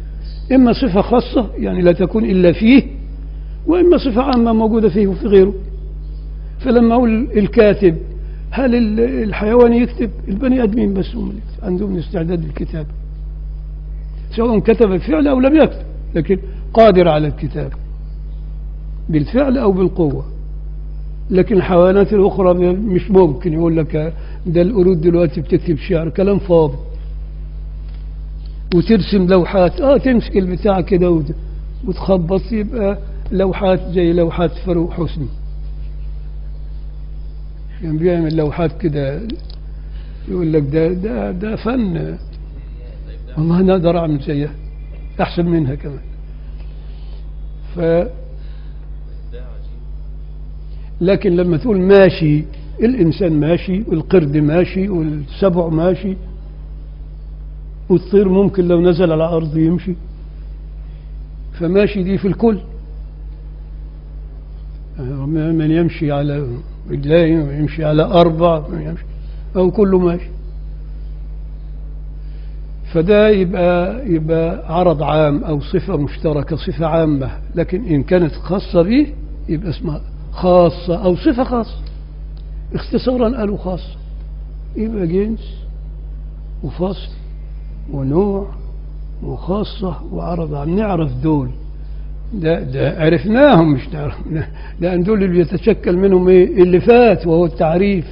إما صفة خاصة يعني لا تكون إلا فيه وإما صفة عامة موجودة فيه وفي غيره فلما أقول الكاتب هل ال- الحيوان يكتب البني آدمين بس هم اللي يكتب. عندهم استعداد للكتابة سواء كتب الفعل أو لم يكتب لكن قادر على الكتابة بالفعل أو بالقوة لكن الحيوانات الأخرى مش ممكن يقول لك ده القرود دلوقتي بتكتب شعر كلام فاضي وترسم لوحات اه تمسك البتاع كده وت- وتخبط يبقى لوحات زي لوحات فاروق حسني كان بيعمل لوحات كده يقول لك ده ده ده فن والله انا اقدر اعمل زيها احسن منها كمان ف لكن لما تقول ماشي الانسان ماشي والقرد ماشي والسبع ماشي والطير ممكن لو نزل على الارض يمشي فماشي دي في الكل من يمشي على رجلين ويمشي على أربع من يمشي أو كله ماشي فده يبقى يبقى عرض عام أو صفة مشتركة صفة عامة لكن إن كانت خاصة به يبقى اسمها خاصة أو صفة خاصة اختصارا قالوا خاصة يبقى جنس وفصل ونوع وخاصة وعرض عام نعرف دول ده, ده عرفناهم مش نعرف لأن دول اللي بيتشكل منهم إيه اللي فات وهو التعريف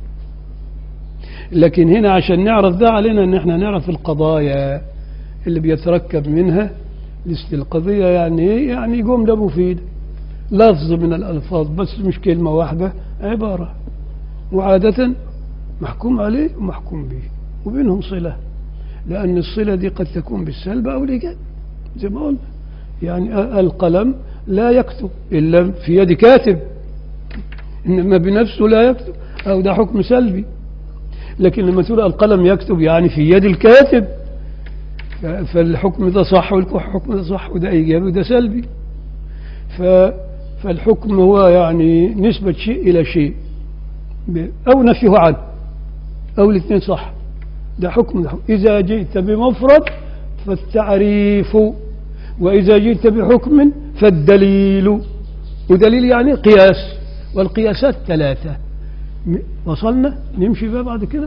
لكن هنا عشان نعرف ده علينا ان احنا نعرف القضايا اللي بيتركب منها لست القضية يعني ايه يعني جملة مفيدة لفظ من الألفاظ بس مش كلمة واحدة عبارة وعادة محكوم عليه ومحكوم به وبينهم صلة لأن الصلة دي قد تكون بالسلب أو الإيجاب زي ما قلنا يعني القلم لا يكتب إلا في يد كاتب إنما بنفسه لا يكتب أو ده حكم سلبي لكن لما تقول القلم يكتب يعني في يد الكاتب ف- فالحكم ده صح والحكم ده صح وده إيجابي وده سلبي ف فالحكم هو يعني نسبة شيء إلى شيء ب- أو نفيه عنه أو الاثنين صح ده حكم ده حكم. إذا جئت بمفرد فالتعريف وإذا جئت بحكم فالدليل ودليل يعني قياس والقياسات ثلاثة م- وصلنا نمشي بقى بعد كده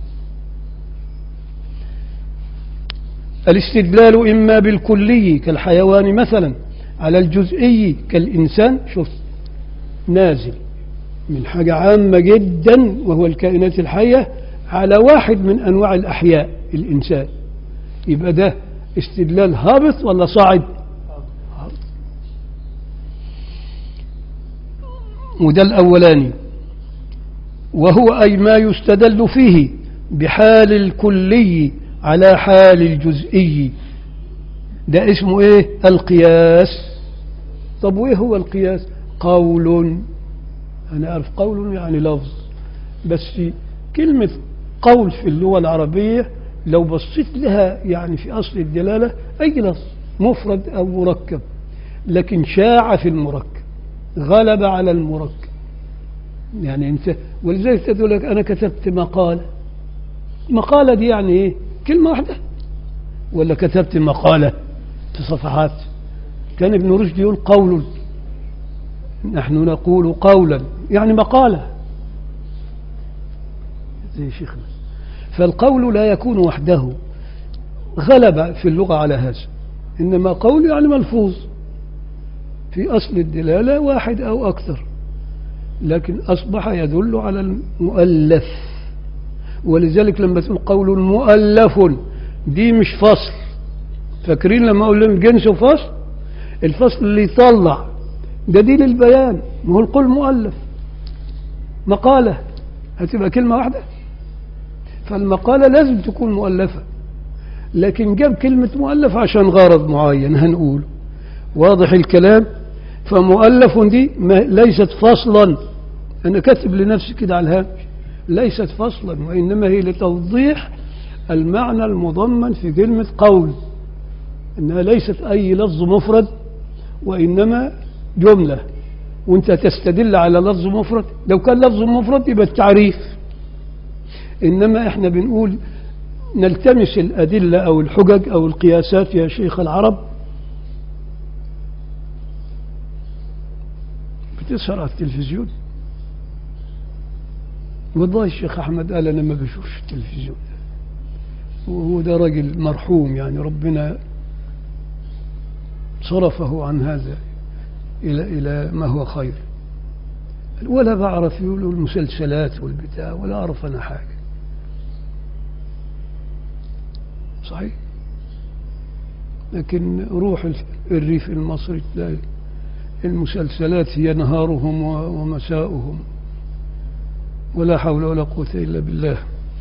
الاستدلال إما بالكلي كالحيوان مثلا على الجزئي كالإنسان شوف نازل من حاجة عامة جدا وهو الكائنات الحية على واحد من أنواع الأحياء الإنسان يبقى ده استدلال هابط ولا صاعد هابط. وده الأولاني وهو أي ما يستدل فيه بحال الكلي على حال الجزئي ده اسمه ايه القياس طب وايه هو القياس قول انا اعرف قول يعني لفظ بس في كلمة قول في اللغة العربية لو بصيت لها يعني في أصل الدلالة أي لفظ مفرد أو مركب لكن شاع في المركب غلب على المركب يعني أنت ولذلك تقول لك أنا كتبت مقالة مقالة دي يعني إيه كلمة واحدة ولا كتبت مقالة في صفحات كان ابن رشد يقول قول نحن نقول قولا يعني مقالة زي شيخنا فالقول لا يكون وحده غلب في اللغة على هذا إنما قول يعني ملفوظ في أصل الدلالة واحد أو أكثر لكن أصبح يدل على المؤلف ولذلك لما تقول قول مؤلف دي مش فصل فاكرين لما أقول لهم جنس وفصل الفصل اللي يطلع ده دي للبيان ما هو القول مؤلف مقالة هتبقى كلمة واحدة فالمقالة لازم تكون مؤلفة لكن جاب كلمة مؤلف عشان غرض معين هنقوله واضح الكلام فمؤلف دي ما ليست فصلا أنا كاتب لنفسي كده على الهامش ليست فصلا وإنما هي لتوضيح المعنى المضمن في كلمة قول إنها ليست أي لفظ مفرد وإنما جملة وانت تستدل على لفظ مفرد لو كان لفظ مفرد يبقى التعريف إنما إحنا بنقول نلتمس الأدلة أو الحجج أو القياسات يا شيخ العرب تسهر على التلفزيون والله الشيخ أحمد قال أنا ما بشوفش التلفزيون وهو ده راجل مرحوم يعني ربنا صرفه عن هذا إلى إلى ما هو خير ولا بعرف يقولوا المسلسلات والبتاع ولا أعرف أنا حاجة صحيح لكن روح الريف المصري تلاقي المسلسلات هي نهارهم ومساؤهم ولا حول ولا قوة إلا بالله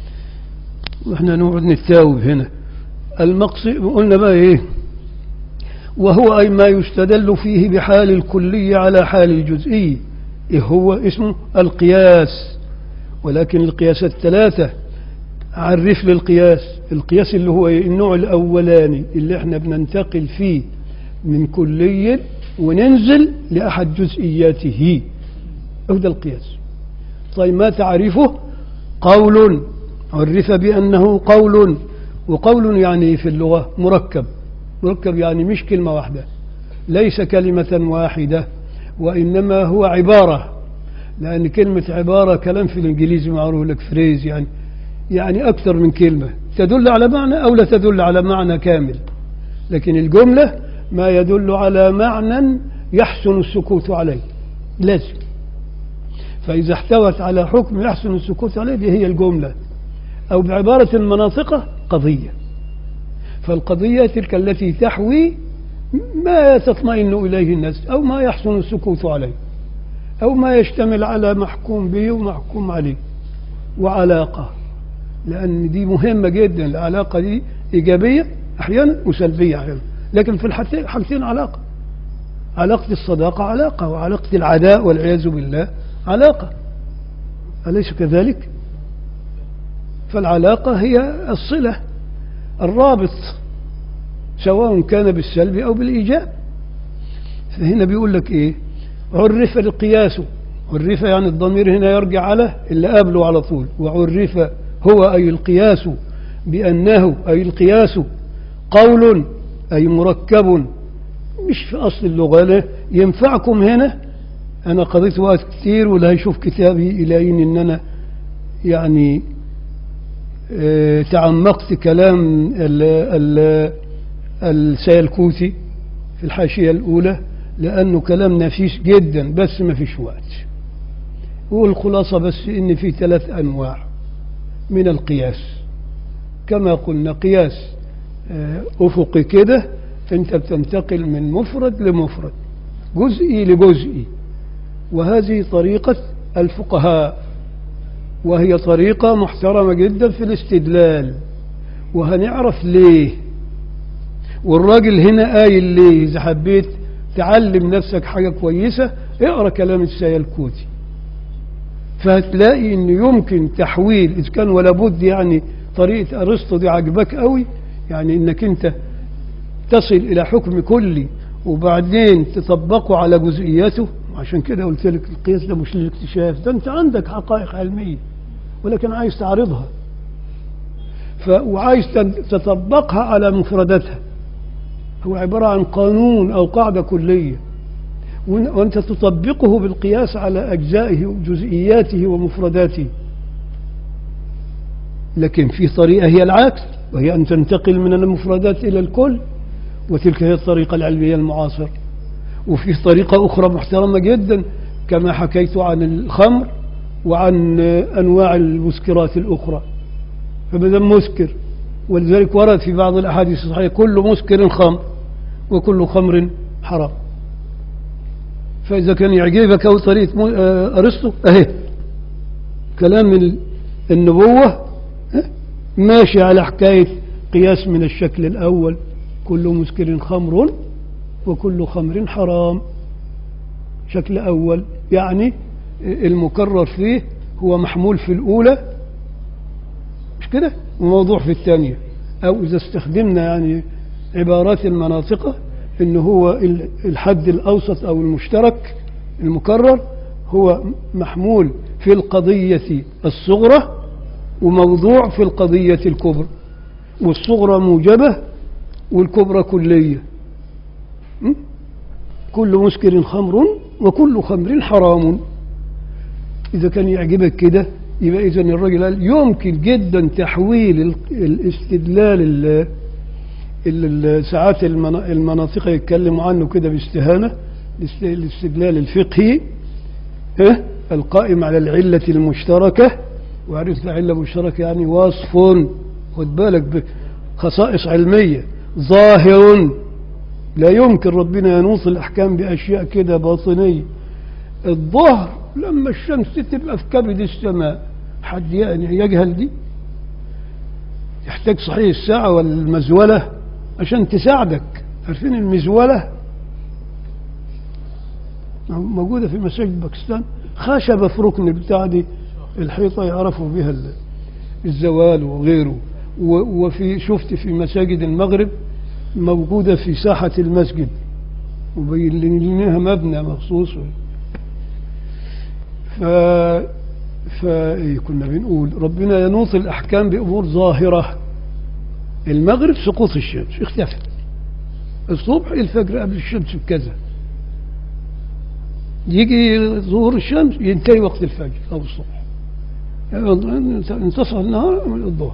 واحنا نقعد نتاوب هنا المقصد قلنا بقى ايه وهو أي ما يستدل فيه بحال الكلية على حال الجزئي إيه هو اسمه القياس ولكن القياسات ثلاثة عرف لي القياس القياس اللي هو إيه؟ النوع الأولاني اللي احنا بننتقل فيه من كلي وننزل لأحد جزئياته هذا القياس طيب ما تعرفه قول عرف بأنه قول وقول يعني في اللغة مركب مركب يعني مش كلمة واحدة ليس كلمة واحدة وإنما هو عبارة لأن كلمة عبارة كلام في الإنجليزي معروف لك فريز يعني يعني أكثر من كلمة تدل على معنى أو لا تدل على معنى كامل لكن الجملة ما يدل على معنى يحسن السكوت عليه لازم فإذا احتوت على حكم يحسن السكوت عليه دي هي الجملة أو بعبارة مناطقة قضية فالقضية تلك التي تحوي ما تطمئن إليه الناس أو ما يحسن السكوت عليه أو ما يشتمل على محكوم به ومحكوم عليه وعلاقة لأن دي مهمة جدا العلاقة دي إيجابية أحيانا وسلبية أحيانا لكن في الحالتين حاجتين علاقة علاقة الصداقة علاقة وعلاقة العداء والعياذ بالله علاقة أليس كذلك؟ فالعلاقة هي الصلة الرابط سواء كان بالسلب أو بالإيجاب فهنا بيقول لك إيه عرف القياس عرف يعني الضمير هنا يرجع على اللي قبله على طول وعرف هو أي القياس بأنه أي القياس قول أي مركب مش في أصل اللغة لا ينفعكم هنا أنا قضيت وقت كتير ولا هيشوف كتابي إلى إن أنا يعني اه تعمقت كلام ال ال السيلكوتي في الحاشية الأولى لأنه كلام نفيس جدا بس ما فيش وقت والخلاصة بس إن في ثلاث أنواع من القياس كما قلنا قياس اه أفقي كده فأنت بتنتقل من مفرد لمفرد جزئي لجزئي وهذه طريقة الفقهاء وهي طريقة محترمة جدا في الاستدلال وهنعرف ليه والراجل هنا قايل ليه إذا حبيت تعلم نفسك حاجة كويسة اقرأ كلام السيلكوتي فهتلاقي انه يمكن تحويل اذا كان ولا بد يعني طريقة ارسطو دي عجبك قوي يعني انك انت تصل الى حكم كلي وبعدين تطبقه على جزئياته عشان كده قلت لك القياس ده مش للاكتشاف ده انت عندك حقائق علمية ولكن عايز تعرضها ف... وعايز تطبقها على مفرداتها هو عبارة عن قانون أو قاعدة كلية وأنت تطبقه بالقياس على أجزائه وجزئياته ومفرداته لكن في طريقة هي العكس وهي أن تنتقل من المفردات إلى الكل وتلك هي الطريقة العلمية المعاصرة وفي طريقة أخرى محترمة جدا كما حكيت عن الخمر وعن أنواع المسكرات الأخرى فبدأ مسكر ولذلك ورد في بعض الأحاديث الصحيحة كل مسكر خمر وكل خمر حرام فإذا كان يعجبك أو طريقة أرسطو أهي كلام النبوة ماشي على حكاية قياس من الشكل الأول كل مسكر خمر وكل خمر حرام شكل أول يعني المكرر فيه هو محمول في الأولى مش كده وموضوع في الثانية أو إذا استخدمنا يعني عبارات المناطق إن هو الحد الأوسط أو المشترك المكرر هو محمول في القضية الصغرى وموضوع في القضية الكبرى والصغرى موجبة والكبرى كلية كل مسكر خمر وكل خمر حرام إذا كان يعجبك كده يبقى إذا الراجل قال يمكن جدا تحويل ال- الاستدلال ال- ال- ال- ساعات المنا- المناطق يتكلموا عنه كده باستهانة الاست- الاستدلال الفقهي ها؟ القائم على العلة المشتركة وعرفت العلة المشتركة يعني وصف خد بالك بخصائص علمية ظاهر لا يمكن ربنا ينوص الأحكام بأشياء كده باطنية الظهر لما الشمس تبقى في كبد السماء حد يعني يجهل دي يحتاج صحيح الساعة والمزولة عشان تساعدك عارفين المزولة موجودة في مساجد باكستان خشبة في ركن بتاع دي الحيطة يعرفوا بها ال- الزوال وغيره و- وفي شفت في مساجد المغرب موجودة في ساحة المسجد وبينها مبنى مخصوص ف ف إيه كنا بنقول ربنا ينوط الأحكام بأمور ظاهرة المغرب سقوط الشمس اختفت الصبح الفجر قبل الشمس بكذا يجي ظهور الشمس ينتهي وقت الفجر أو الصبح انتصف النهار من الظهر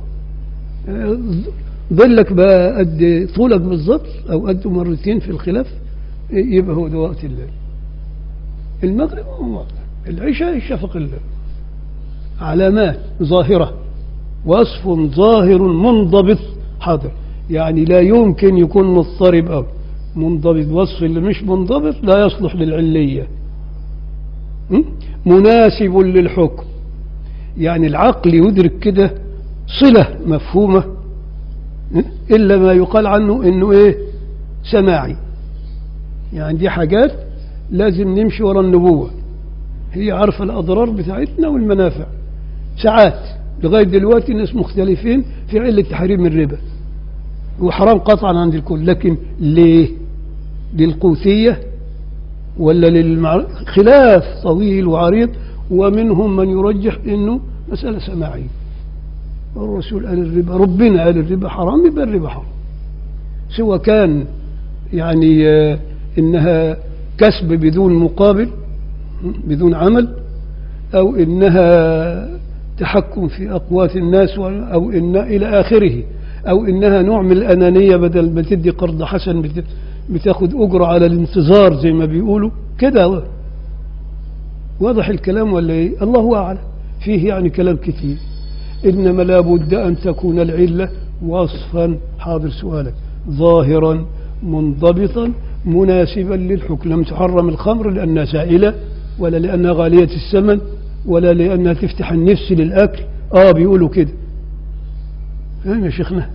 ظلك بقى قد طولك بالظبط أو قد مرتين في الخلاف يبقى هو ده وقت الليل المغرب هو وقت العشاء الشفق الليل علامات ظاهرة وصف ظاهر منضبط حاضر يعني لا يمكن يكون مضطرب أو منضبط وصف اللي مش منضبط لا يصلح للعلية م? مناسب للحكم يعني العقل يدرك كده صلة مفهومة م? إلا ما يقال عنه إنه إيه سماعي يعني دي حاجات لازم نمشي ورا النبوة هي عارفة الأضرار بتاعتنا والمنافع ساعات لغاية دلوقتي الناس مختلفين في علة تحريم الربا وحرام قطعا عند الكل لكن ليه للقوتية ولا للمع... خلاف طويل وعريض ومنهم من يرجح انه مسألة سماعية الرسول قال الربا ربنا قال الربا حرام يبقى الربا حرام سواء كان يعني آه، انها كسب بدون مقابل بدون عمل او انها تحكم في اقوات الناس و- او ان الى اخره او انها نوع من الانانيه بدل ما تدي قرض حسن بت- بتاخد اجره على الانتظار زي ما بيقولوا كده واضح الكلام ولا ايه الله اعلم فيه يعني كلام كثير انما لابد ان تكون العله وصفا حاضر سؤالك ظاهرا منضبطا مناسبا للحكم لم تحرم الخمر لانها سائله ولا لانها غاليه الثمن ولا لانها تفتح النفس للاكل اه بيقولوا كده فاهم يا شيخنا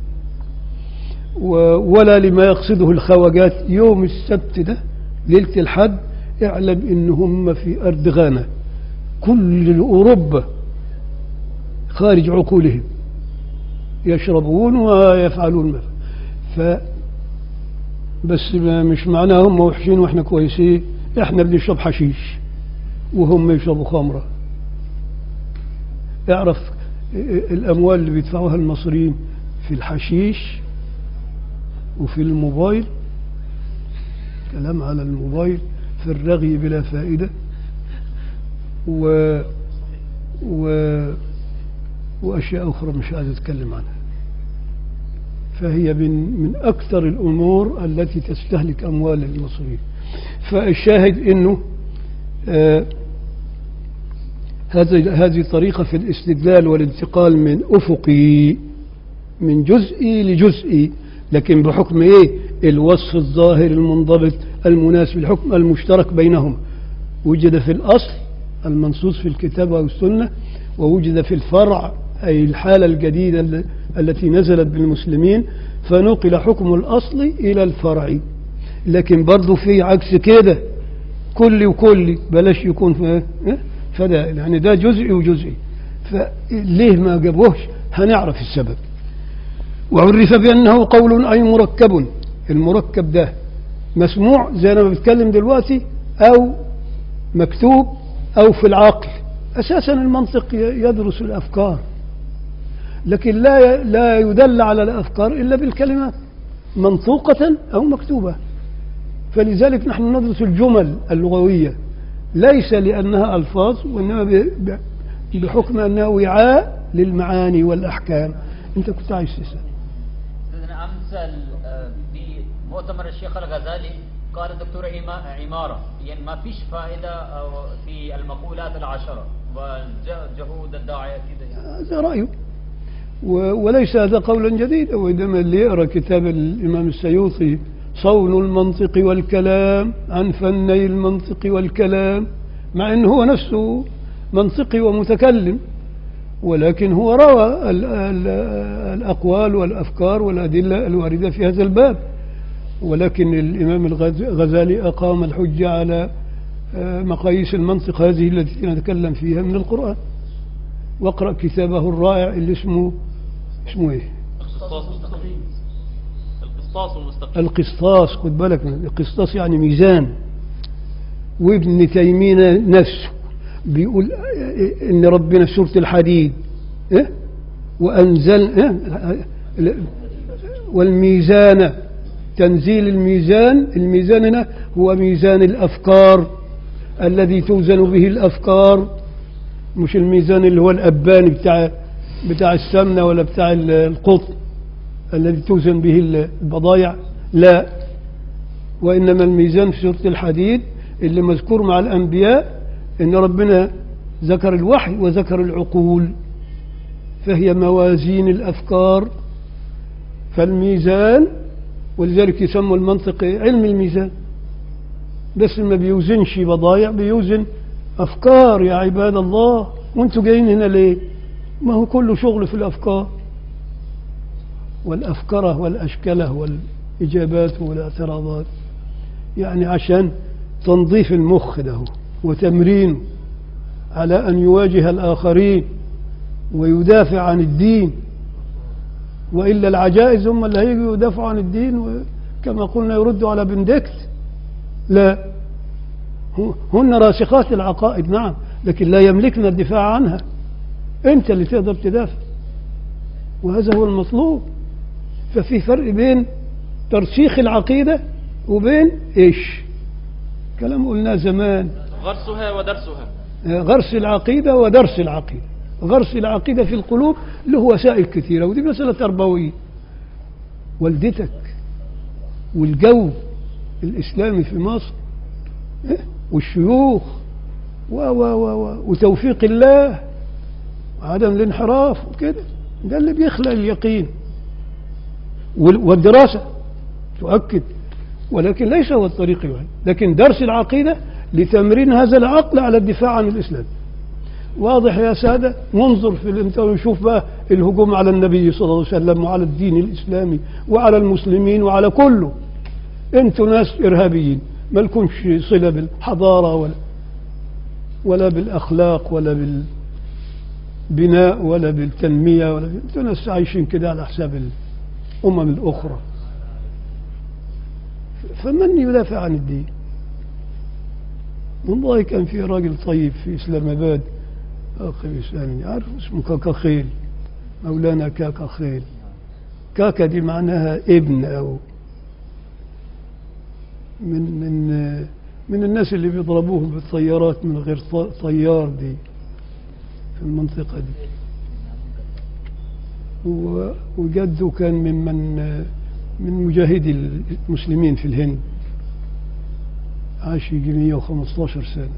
و- ولا لما يقصده الخواجات يوم السبت ده ليلة الحد اعلم ان هم في اردغانة كل اوروبا خارج عقولهم يشربون ويفعلون ما ف بس ما مش معناه هم وحشين واحنا كويسين احنا بنشرب حشيش وهم يشربوا خمره اعرف الاموال اللي بيدفعوها المصريين في الحشيش وفي الموبايل كلام على الموبايل في الرغي بلا فائدة و و وأشياء أخرى مش عايز أتكلم عنها فهي من من أكثر الأمور التي تستهلك أموال المصريين فالشاهد أنه آه هذه هذه طريقة في الاستدلال والانتقال من أفقي من جزئي لجزئي لكن بحكم إيه الوصف الظاهر المنضبط المناسب الحكم المشترك بينهم وجد في الأصل المنصوص في الكتاب أو السنة ووجد في الفرع أي الحالة الجديدة ال- التي نزلت بالمسلمين فنقل حكم الأصل إلى الفرع لكن برضو في عكس كده كلي وكلي بلاش يكون في إيه؟ فده يعني ده جزئي وجزئي فليه ما جابوهش هنعرف السبب وعرف بأنه قول أي مركب المركب ده مسموع زي أنا بتكلم دلوقتي أو مكتوب أو في العقل أساسا المنطق ي- يدرس الأفكار لكن لا ي- لا يدل على الأفكار إلا بالكلمات منطوقة أو مكتوبة فلذلك نحن ندرس الجمل اللغوية ليس لأنها ألفاظ وإنما ب- ب- بحكم أنها وعاء للمعاني والأحكام أنت كنت عايز تسأل سيدنا أمس ال- آه، بمؤتمر الشيخ الغزالي قال الدكتور عما- عمارة يعني ما فيش فائدة أو في المقولات العشرة وجهود الداعية كده يعني هذا رأيه و- وليس هذا قولا جديدا وإنما اللي يقرأ كتاب الإمام السيوطي صون المنطق والكلام عن فني المنطق والكلام مع أنه هو نفسه منطقي ومتكلم ولكن هو روى ال- ال- الأقوال والأفكار والأدلة الواردة في هذا الباب ولكن الإمام الغز- الغزالي أقام الحجة على آه، مقاييس المنطق هذه التي نتكلم فيها من القرآن واقرأ كتابه الرائع اللي اسمه اسمه ايه القسطاس المستقيم القسطاس المستقيم القسطاس خد بالك من القسطاس يعني ميزان وابن تيمية نفسه بيقول ان ربنا في سورة الحديد إيه؟ وانزل إيه؟ والميزان تنزيل الميزان الميزان هنا هو ميزان الافكار الذي توزن به الافكار مش الميزان اللي هو الاباني بتاع بتاع السمنه ولا بتاع القطن الذي توزن به البضائع لا وإنما الميزان في سورة الحديد اللي مذكور مع الأنبياء إن ربنا ذكر الوحي وذكر العقول فهي موازين الأفكار فالميزان ولذلك يسموا المنطق علم الميزان بس ما بيوزنش بضايع بيوزن أفكار يا عباد الله وانتوا جايين هنا ليه ما هو كله شغل في الأفكار والأفكره والأشكله والإجابات والاعتراضات يعني عشان تنظيف المخ ده وتمرينه على أن يواجه الآخرين ويدافع عن الدين وإلا العجائز هم اللي هيجوا يدافعوا عن الدين وكما قلنا يردوا على بندكت لا هن راسخات العقائد نعم لكن لا يملكن الدفاع عنها أنت اللي تقدر تدافع وهذا هو المطلوب ففي فرق بين ترسيخ العقيدة وبين إيش كلام قلناه زمان غرسها ودرسها غرس العقيدة ودرس العقيدة غرس العقيدة في القلوب له وسائل كثيرة ودي مسألة تربوية والدتك والجو الإسلامي في مصر إيه؟ والشيوخ و و و و وتوفيق الله وعدم الانحراف وكده ده اللي بيخلق اليقين وال- والدراسة تؤكد ولكن ليس هو الطريق الوحيد لكن درس العقيدة لتمرين هذا العقل على الدفاع عن الإسلام واضح يا سادة ننظر في الانت ونشوف بقى الهجوم على النبي صلى الله عليه وسلم وعلى الدين الإسلامي وعلى المسلمين وعلى كله انتوا ناس إرهابيين ما لكمش صلة بالحضارة ولا ولا بالأخلاق ولا بالبناء ولا بالتنمية ولا انتوا ناس عايشين كده على حساب الأمم الأخرى فمن يدافع عن الدين والله كان في راجل طيب في إسلام آباد أخي يسألني عارف اسمه كاكا خيل مولانا كاكا خيل كاكا دي معناها ابن أو من من من الناس اللي بيضربوهم بالطيارات من غير ط- طيار دي في المنطقة دي و- وجده كان ممن من مجاهدي المسلمين في الهند عاش يجي 115 سنة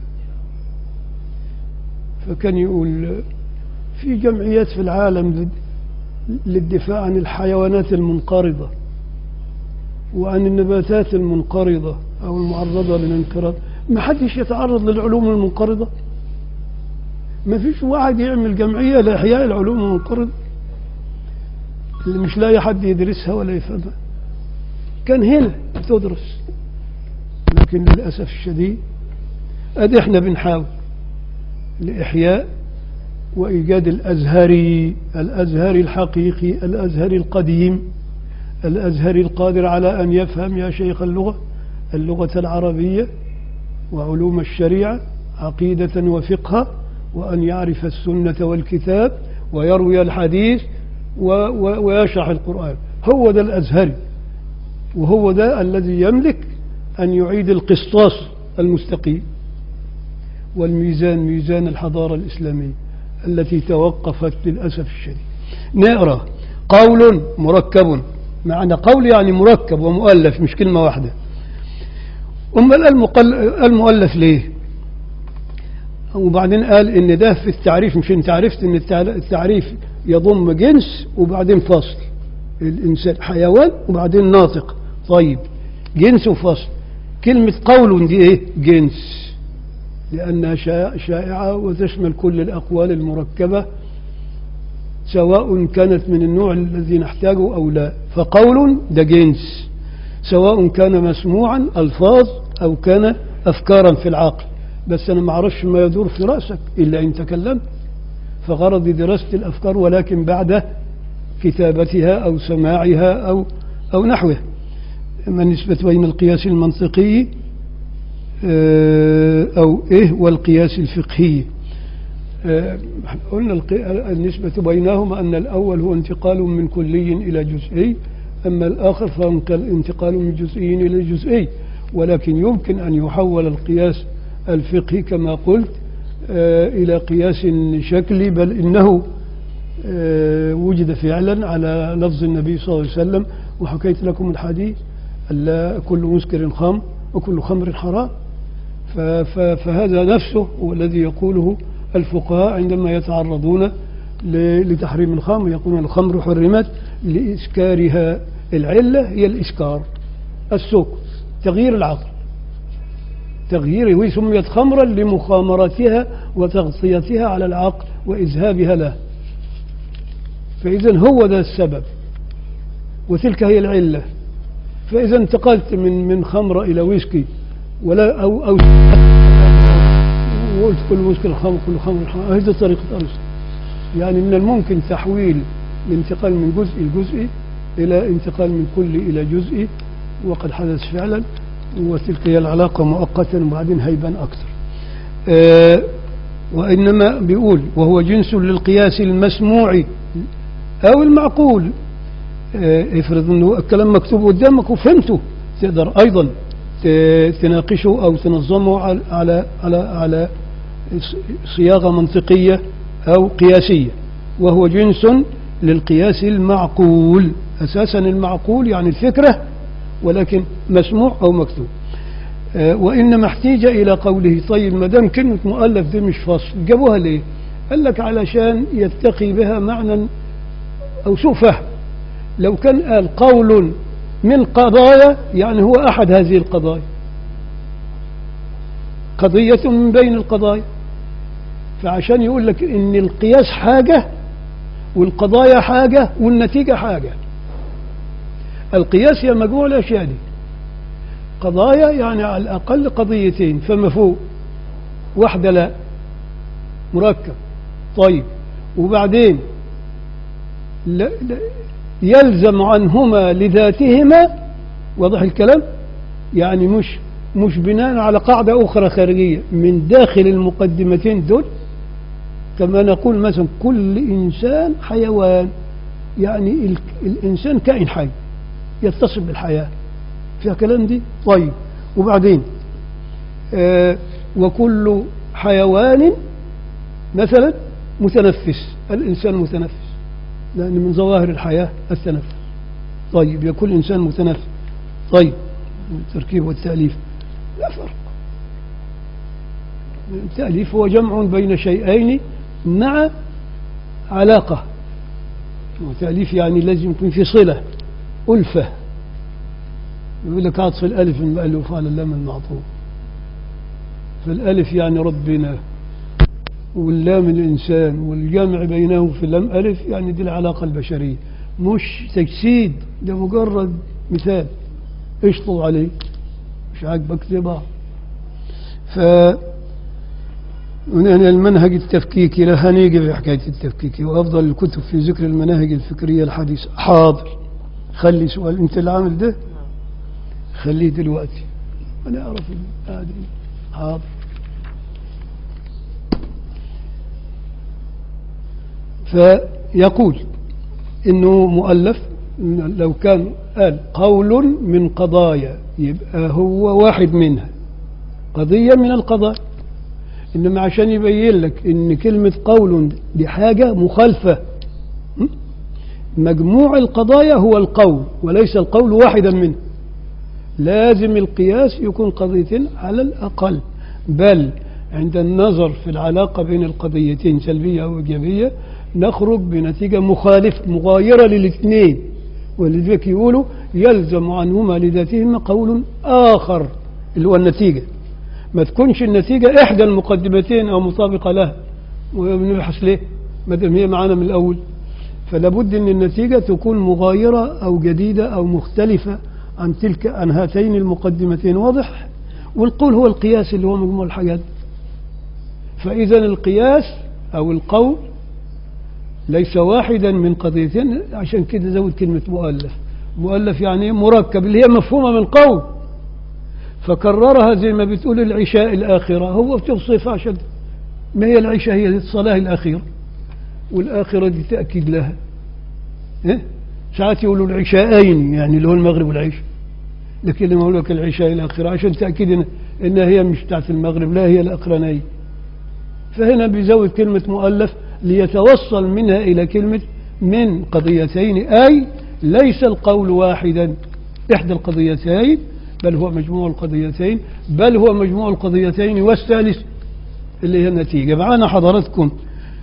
فكان يقول في جمعيات في العالم لل- للدفاع عن الحيوانات المنقرضة وعن النباتات المنقرضة أو المعرضة للانقراض ما حدش يتعرض للعلوم المنقرضة ما فيش واحد يعمل جمعية لإحياء العلوم المنقرضة اللي مش لاقي حد يدرسها ولا يفهمها كان هنا بتدرس لكن للأسف الشديد أدي احنا بنحاول لإحياء وإيجاد الأزهري الأزهري الحقيقي الأزهري القديم الأزهري القادر على أن يفهم يا شيخ اللغة اللغة العربية وعلوم الشريعة عقيدة وفقها وأن يعرف السنة والكتاب ويروي الحديث و و ويشرح القرآن هو ده الأزهري وهو ده الذي يملك أن يعيد القسطاس المستقيم والميزان ميزان الحضارة الإسلامية التي توقفت للأسف الشديد نقرأ قول مركب معنى قول يعني مركب ومؤلف مش كلمة واحدة أما المقل... المؤلف ليه وبعدين قال ان ده في التعريف مش انت عرفت ان التع- التعريف يضم جنس وبعدين فصل الانسان حيوان وبعدين ناطق طيب جنس وفصل كلمة قول دي ايه جنس لأنها شا- شائعة وتشمل كل الأقوال المركبة سواء كانت من النوع الذي نحتاجه أو لا فقول ده جنس سواء كان مسموعا ألفاظ أو كان أفكارا في العقل بس أنا ما أعرفش ما يدور في رأسك إلا إن تكلمت فغرضي دراسة الأفكار ولكن بعد كتابتها أو سماعها أو أو نحوه أما النسبة بين القياس المنطقي آه، أو إيه والقياس الفقهي آه، قلنا الق- النسبة بينهما أن الأول هو انتقال من كلي إلى جزئي أما الآخر فهو انتقال من جزئي إلى جزئي ولكن يمكن أن يحول القياس الفقهي كما قلت آه، إلى قياس شكلي بل إنه آه، وجد فعلا على لفظ النبي صلى الله عليه وسلم وحكيت لكم الحديث ألا كل مسكر خمر وكل خمر حرام ف- ف- فهذا نفسه هو الذي يقوله الفقهاء عندما يتعرضون ل- لتحريم الخمر يقولون الخمر حرمت لإسكارها العلة هي الإسكار السوق تغيير العقل تغييره وهي سميت خمرا لمخامرتها وتغطيتها على العقل وإذهابها له فإذا هو ده السبب وتلك هي العلة فإذا انتقلت من من خمرة إلى ويسكي ولا أو أو وقلت كل ويسكي الخمر كل خمر الخمر هذه طريقة أرسطو يعني من الممكن تحويل الانتقال من جزء لجزء إلى انتقال من كل إلى جزء وقد حدث فعلا وتلك هي العلاقة مؤقتا وبعدين هيبان أكثر آه وإنما بيقول وهو جنس للقياس المسموع أو المعقول آه، افرض انه الكلام مكتوب قدامك وفهمته تقدر ايضا ت- تناقشه او تنظمه على على على, على ص- صياغه منطقيه او قياسيه وهو جنس للقياس المعقول اساسا المعقول يعني الفكره ولكن مسموع او مكتوب آه، وانما احتيج الى قوله طيب ما دام كلمه مؤلف دي مش فصل جابوها ليه؟ قال لك علشان يتقي بها معنى او سوء فهم لو كان قال قول من قضايا يعني هو أحد هذه القضايا قضية من بين القضايا فعشان يقول لك إن القياس حاجة والقضايا حاجة والنتيجة حاجة القياس هي مجموع الأشياء دي قضايا يعني على الأقل قضيتين فما فوق واحدة لا مركب طيب وبعدين لا لا يلزم عنهما لذاتهما واضح الكلام يعني مش مش بناء على قاعدة أخرى خارجية من داخل المقدمتين دول كما نقول مثلا كل إنسان حيوان يعني ال- الإنسان كائن حي يتصل بالحياة فيها كلام دي طيب وبعدين آه وكل حيوان مثلا متنفس الإنسان متنفس لأن من ظواهر الحياة التنفس طيب يكون الإنسان متنفس طيب التركيب والتأليف لا فرق التأليف هو جمع بين شيئين مع علاقة وتأليف يعني لازم يكون في صلة ألفة يقول لك عطف الألف المألوف على اللام المعطوف فالألف يعني ربنا واللام الإنسان والجمع بينهم في اللام ألف يعني دي العلاقة البشرية مش تجسيد ده مجرد مثال اشطب عليه مش عاجبك تبع ف يعني المنهج التفكيكي لا هنيجي في حكاية التفكيكي وأفضل الكتب في ذكر المناهج الفكرية الحديثة حاضر خلي سؤال أنت اللي عامل ده خليه دلوقتي أنا أعرف القاعدة حاضر فيقول انه مؤلف إن لو كان قال قول من قضايا يبقى هو واحد منها قضية من القضايا إنما عشان يبين لك إن كلمة قول دي حاجة مخالفة م? مجموع القضايا هو القول وليس القول واحدا منه لازم القياس يكون قضيتين على الأقل بل عند النظر في العلاقة بين القضيتين سلبية أو إيجابية نخرج بنتيجة مخالف مغايرة للاثنين ولذلك يقولوا يلزم عنهما لذاتهما قول آخر اللي هو النتيجة ما تكونش النتيجة إحدى المقدمتين أو مطابقة لها ونبحث ليه ما دام هي معانا من الأول فلا بد أن النتيجة تكون مغايرة أو جديدة أو مختلفة عن تلك عن هاتين المقدمتين واضح والقول هو القياس اللي هو مجموع الحاجات فإذا القياس أو القول ليس واحدا من قضيتين عشان كده زود كلمة مؤلف مؤلف يعني إيه؟ مركب اللي هي مفهومة من قول فكررها زي ما بتقول العشاء الآخرة هو بتوصفها عشان ما هي العشاء هي الصلاة الأخيرة والآخرة دي تأكيد لها إيه؟ ساعات يقولوا العشاءين يعني اللي هو المغرب والعشاء لكن لما يقول لك العشاء الآخرة عشان تأكيد إن إنها هي مش بتاعت المغرب لا هي الأقرنين فهنا بيزود كلمة مؤلف ليتوصل منها إلى كلمة من قضيتين أي ليس القول واحدا إحدى القضيتين بل هو مجموع القضيتين بل هو مجموع القضيتين والثالث اللي هي النتيجة معنا حضراتكم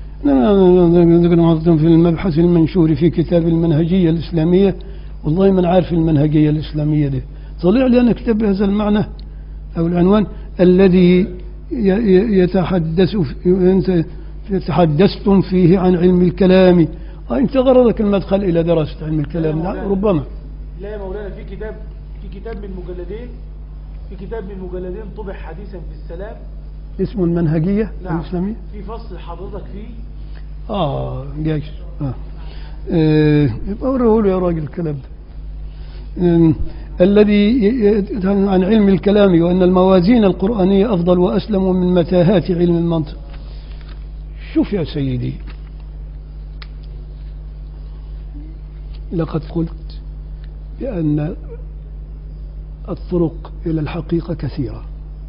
في المبحث المنشور في كتاب المنهجية الإسلامية والله من عارف المنهجية الإسلامية دي طلع لي أنا كتاب بهذا المعنى أو العنوان الذي يتحدث أنت تحدثتم فيه عن علم الكلام آه أنت غرضك المدخل إلى دراسة علم الكلام لا ربما لا يا مولانا في كتاب في كتاب من مجلدين في كتاب من مجلدين طبع حديثا في السلام اسمه المنهجية نعم الإسلامية في فصل حضرتك فيه آه جايش آه. آه، يبقى وريه له يا راجل الكلام ده آم، الذي ي- ي- عن علم الكلام وأن الموازين القرآنية أفضل وأسلم من متاهات علم المنطق شوف يا سيدي لقد قلت بأن الطرق إلى الحقيقة كثيرة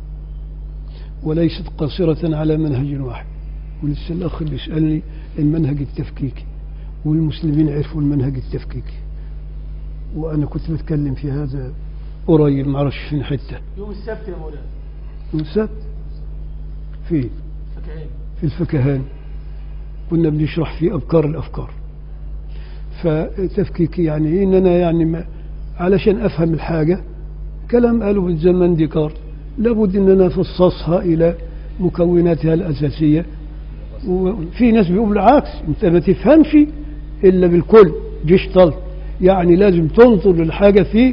وليست قاصرة على منهج واحد ولسه الأخ اللي يسألني المنهج التفكيكي والمسلمين عرفوا المنهج التفكيكي وأنا كنت بتكلم في هذا قريب معرفش فين حتة يوم السبت يا مولانا يوم السبت في فكهين في الفكهان كنا بنشرح في أبكار الأفكار فتفكيكي يعني إيه؟ إن أنا يعني ما علشان أفهم الحاجة كلام قالوا بالزمن ديكارت لابد إن أنا أفصصها إلى مكوناتها الأساسية وفي ناس بيقولوا العكس أنت ما تفهمش إلا بالكل جشتل يعني لازم تنظر للحاجة في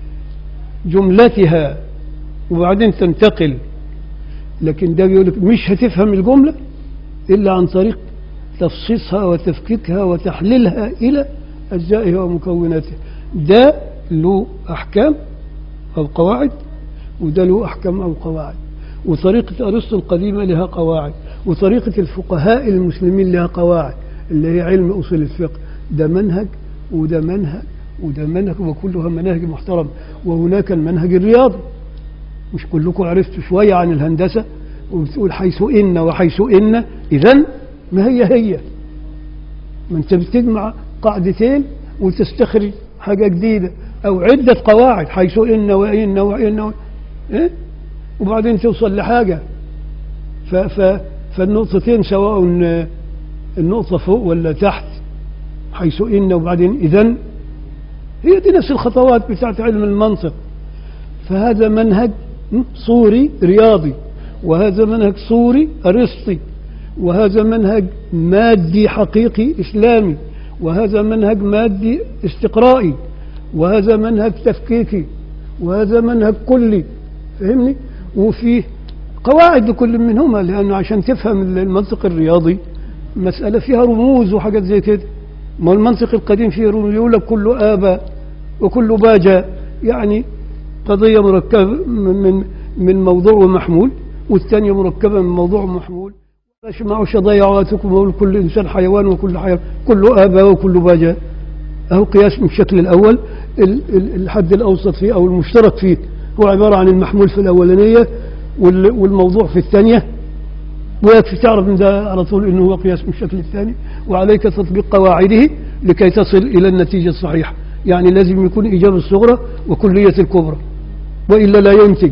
جملتها وبعدين تنتقل لكن ده بيقول لك مش هتفهم الجملة إلا عن طريق تفصيصها وتفكيكها وتحليلها إلى أجزائها ومكوناتها ده له أحكام أو قواعد وده له أحكام أو قواعد وطريقة أرسطو القديمة لها قواعد وطريقة الفقهاء المسلمين لها قواعد اللي هي علم أصول الفقه ده منهج وده منهج وده منهج وكلها مناهج محترمة وهناك المنهج الرياضي مش كلكم عرفتوا شوية عن الهندسة وبتقول حيث إن وحيث إن إذا ما هي هي ما أنت بتجمع قاعدتين وتستخرج حاجة جديدة أو عدة قواعد حيث إن وإن وإن و... إيه؟ وبعدين توصل لحاجة ف... ف... فالنقطتين سواء النقطة فوق ولا تحت حيث إن وبعدين إذن هي دي نفس الخطوات بتاعت علم المنطق فهذا منهج صوري رياضي وهذا منهج صوري أرسطي وهذا منهج مادي حقيقي إسلامي وهذا منهج مادي استقرائي وهذا منهج تفكيكي وهذا منهج كلي فهمني وفيه قواعد لكل منهما لأنه عشان تفهم المنطق الرياضي مسألة فيها رموز وحاجات زي كده ما المنطق القديم فيه رموز يقول لك كل آبا وكل باجا يعني قضية مركبة من من موضوع ومحمول والثانية مركبة من موضوع ومحمول ما معوش ضيعاتكم وكل إنسان حيوان وكل حيوان كل آبا وكل باجا أهو قياس من الشكل الأول ال- ال- الحد الأوسط فيه أو المشترك فيه هو عبارة عن المحمول في الأولانية وال- والموضوع في الثانية ويكفي تعرف من ده على طول انه هو قياس من الشكل الثاني وعليك تطبيق قواعده لكي تصل الى النتيجه الصحيحه يعني لازم يكون ايجاب الصغرى وكليه الكبرى والا لا ينتج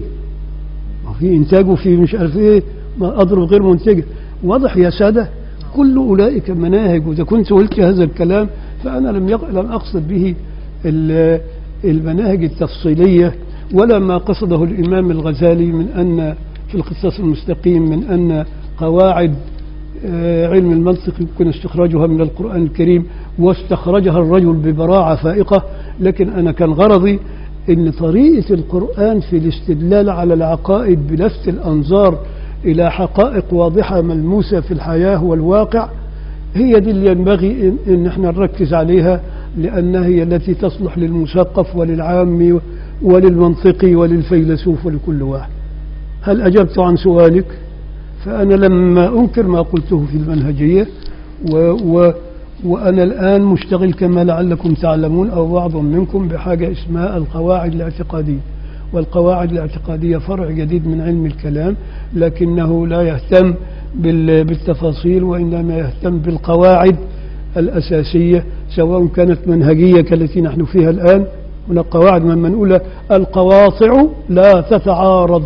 في انتاج وفي مش عارف ايه ما اضرب غير منتجه واضح يا ساده كل اولئك مناهج واذا كنت قلت هذا الكلام فانا لم يق... لم اقصد به ال- المناهج التفصيليه ولا ما قصده الامام الغزالي من ان في القصص المستقيم من ان قواعد آه، علم المنطق يمكن استخراجها من القرآن الكريم واستخرجها الرجل ببراعة فائقة لكن أنا كان غرضي أن طريقة القرآن في الاستدلال على العقائد بلفت الأنظار إلى حقائق واضحة ملموسة في الحياة والواقع هي دي اللي ينبغي إن, إن احنا نركز عليها لأنها هي التي تصلح للمثقف وللعام وللمنطقي وللفيلسوف ولكل واحد هل أجبت عن سؤالك؟ فأنا لما أنكر ما قلته في المنهجية و و وأنا الآن مشتغل كما لعلكم تعلمون أو بعض منكم بحاجة اسمها القواعد الاعتقادية والقواعد الاعتقادية فرع جديد من علم الكلام لكنه لا يهتم بال- بالتفاصيل وإنما يهتم بالقواعد الأساسية سواء كانت منهجية كالتي نحن فيها الآن من القواعد مما نقول القواطع لا تتعارض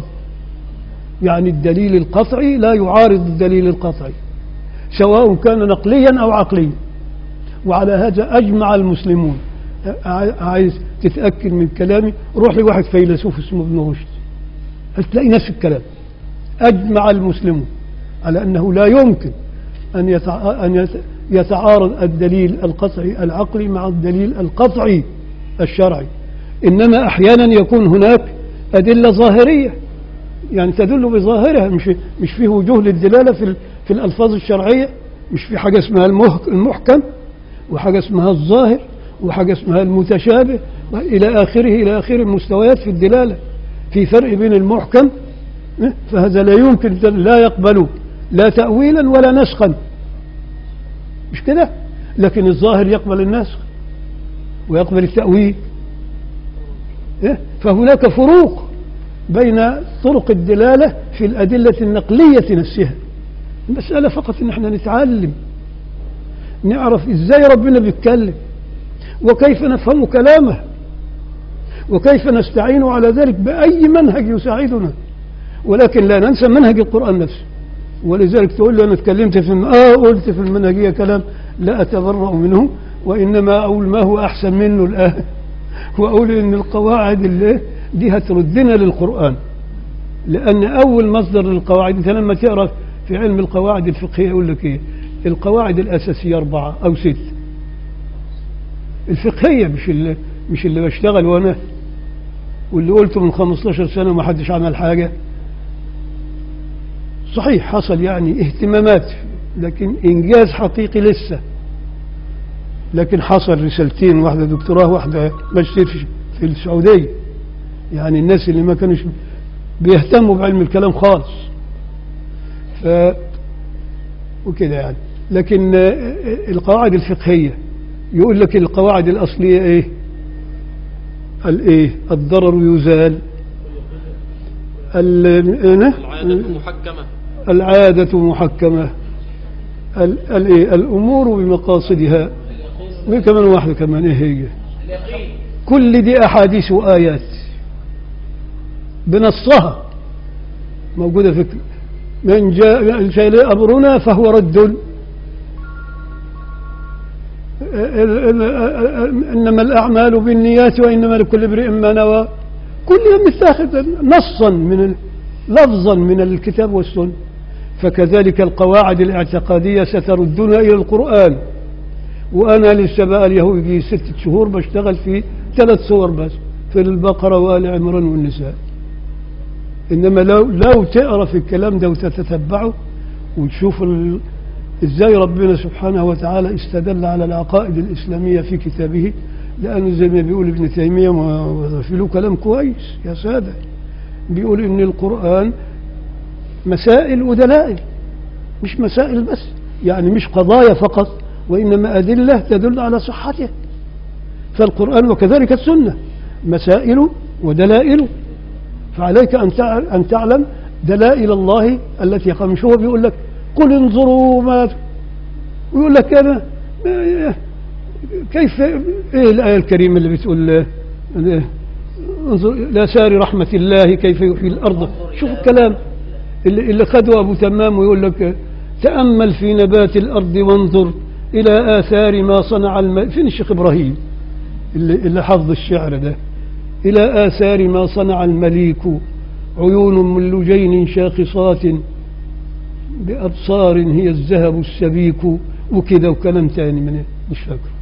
يعني الدليل القطعي لا يعارض الدليل القطعي سواء كان نقليا أو عقليا وعلى هذا أجمع المسلمون ع- عايز تتأكد من كلامي روح لواحد فيلسوف اسمه ابن رشد هتلاقي نفس الكلام أجمع المسلمون على أنه لا يمكن أن يتع... أن يت- يتعارض الدليل القطعي العقلي مع الدليل القطعي الشرعي إنما أحيانا يكون هناك أدلة ظاهرية يعني تدل بظاهرها مش مش في وجوه للدلاله في ال- في الالفاظ الشرعيه مش في حاجه اسمها المح- المحكم وحاجه اسمها الظاهر وحاجه اسمها المتشابه الى اخره الى اخر المستويات في الدلاله في فرق بين المحكم إيه؟ فهذا لا يمكن لا يقبل لا تاويلا ولا نسخا مش كده لكن الظاهر يقبل النسخ ويقبل التاويل إيه؟ فهناك فروق بين طرق الدلالة في الأدلة النقلية نفسها المسألة فقط إن احنا نتعلم نعرف إزاي ربنا بيتكلم وكيف نفهم كلامه وكيف نستعين على ذلك بأي منهج يساعدنا ولكن لا ننسى منهج القرآن نفسه ولذلك تقول له أنا اتكلمت في آه قلت في المنهجية كلام لا أتبرأ منه وإنما أقول ما هو أحسن منه الآن وأقول إن القواعد اللي دي هتردنا للقرآن لأن أول مصدر للقواعد أنت لما تقرأ في علم القواعد الفقهية يقول لك إيه القواعد الأساسية أربعة أو ست الفقهية مش اللي مش اللي بشتغل وأنا واللي قلته من 15 سنة وما حدش عمل حاجة صحيح حصل يعني اهتمامات لكن إنجاز حقيقي لسه لكن حصل رسالتين واحدة دكتوراه واحدة ماجستير في- في السعودية يعني الناس اللي ما كانوش بيهتموا بعلم الكلام خالص ف وكده يعني لكن آه، القواعد الفقهية يقول لك القواعد الأصلية إيه الإيه الضرر يزال ال- إيه؟ العادة محكمة العادة محكمة ال- الإيه الأمور بمقاصدها وكمان واحدة كمان إيه هي كل دي أحاديث وآيات بنصها موجودة في من جاء الشيء أمرنا فهو رد ال- ال- ال- إنما الأعمال بالنيات وإنما لكل امرئ ما نوى كل متاخذ نصا من ال- لفظا من الكتاب والسنة فكذلك القواعد الاعتقادية ستردنا إلى القرآن وأنا لسه بقى له يجي ستة شهور بشتغل في ثلاث صور بس في البقرة وآل عمران والنساء إنما لو لو تقرأ في الكلام ده وتتتبعه وتشوف ال... إزاي ربنا سبحانه وتعالى استدل على العقائد الإسلامية في كتابه لأنه زي ما بيقول ابن تيمية ما- في له كلام كويس يا سادة بيقول إن القرآن مسائل ودلائل مش مسائل بس يعني مش قضايا فقط وإنما أدلة تدل على صحته فالقرآن وكذلك السنة مسائل ودلائل فعليك أن تع- أن تعلم دلائل الله التي قام شو هو بيقول لك قل انظروا ما ويقول لك أنا كيف إيه الآية الكريمة اللي بتقول آه، انظر إلى سار رحمة الله كيف يحيي الأرض شوف الكلام اللي, اللي خده أبو تمام ويقول لك تأمل في نبات الأرض وانظر إلى آثار ما صنع الم... فين الشيخ إبراهيم اللي, اللي حفظ الشعر ده إلى آثار ما صنع المليك عيون من لجين شاخصات بأبصار هي الذهب السبيك وكده وكلام تاني من مش فاكر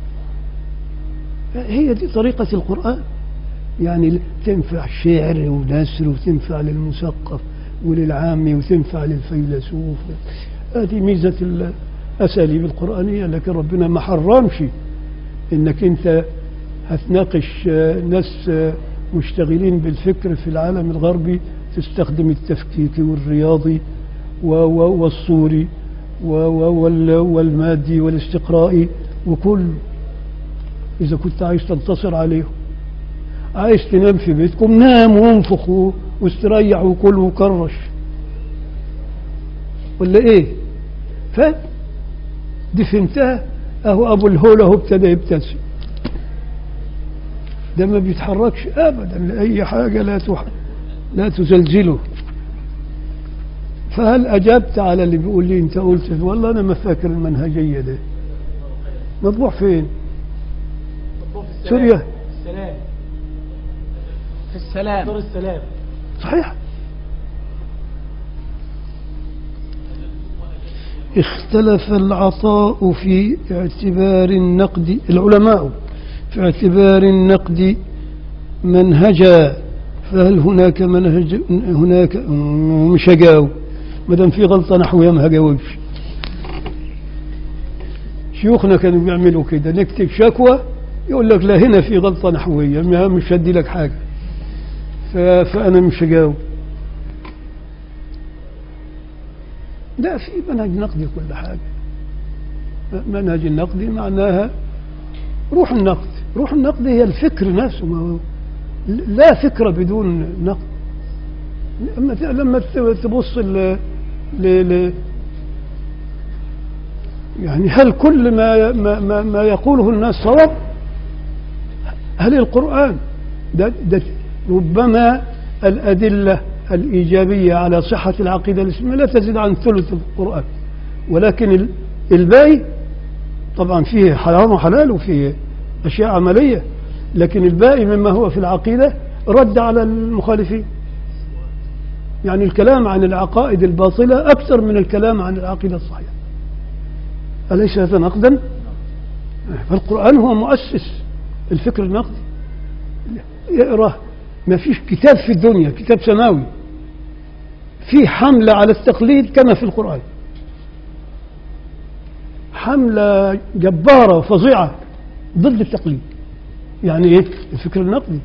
هي دي طريقة القرآن يعني تنفع شعر ونثر وتنفع للمثقف وللعامي وتنفع للفيلسوف هذه ميزة الأساليب القرآنية لكن ربنا ما حرمش إنك أنت هتناقش آه، ناس آه، مشتغلين بالفكر في العالم الغربي تستخدم التفكيكي والرياضي و- و- والصوري و- و- وال- والمادي والاستقرائي وكل إذا كنت عايز تنتصر عليهم عايز تنام في بيتكم نام وانفخ و- واستريح وكل وكرش ولا ايه ف دي فهمتها اهو ابو الهول اهو ابتدى يبتسم ده ما بيتحركش ابدا لاي حاجه لا تح... لا تزلزله فهل اجبت على اللي بيقول لي انت قلت والله انا ما فاكر المنهجيه ده مطبوع فين مطبوع في السلام. سوريا. السلام في السلام دار السلام صحيح اختلف العطاء في اعتبار النقد العلماء في اعتبار النقد منهجا فهل هناك منهج هناك مش هجاوب ما دام في غلطه نحويه ما هجاوبش شيوخنا كانوا بيعملوا كده نكتب شكوى يقول لك لا هنا في غلطه نحويه ما- مش هدي لك حاجه ف- فأنا مش هجاوب لا في منهج نقدي كل حاجة منهج النقدي معناها روح النقد روح النقد هي الفكر نفسه ما هو لا فكرة بدون نقد لما ت- لما ت- تبص ل ل ل يعني هل كل ما ما ما, ما يقوله الناس صواب؟ هل القرآن ده, ده ربما الأدلة الإيجابية على صحة العقيدة الإسلامية لا تزيد عن ثلث القرآن ولكن ال- الباقي طبعا فيه حرام وحلال وفيه أشياء عملية لكن الباقي مما هو في العقيدة رد على المخالفين يعني الكلام عن العقائد الباطلة أكثر من الكلام عن العقيدة الصحيحة أليس هذا نقدا؟ فالقرآن هو مؤسس الفكر النقدي يقرأ ما فيش كتاب في الدنيا كتاب سماوي في حملة على التقليد كما في القرآن حملة جبارة وفظيعة ضد التقليد يعني ايه الفكر النقدي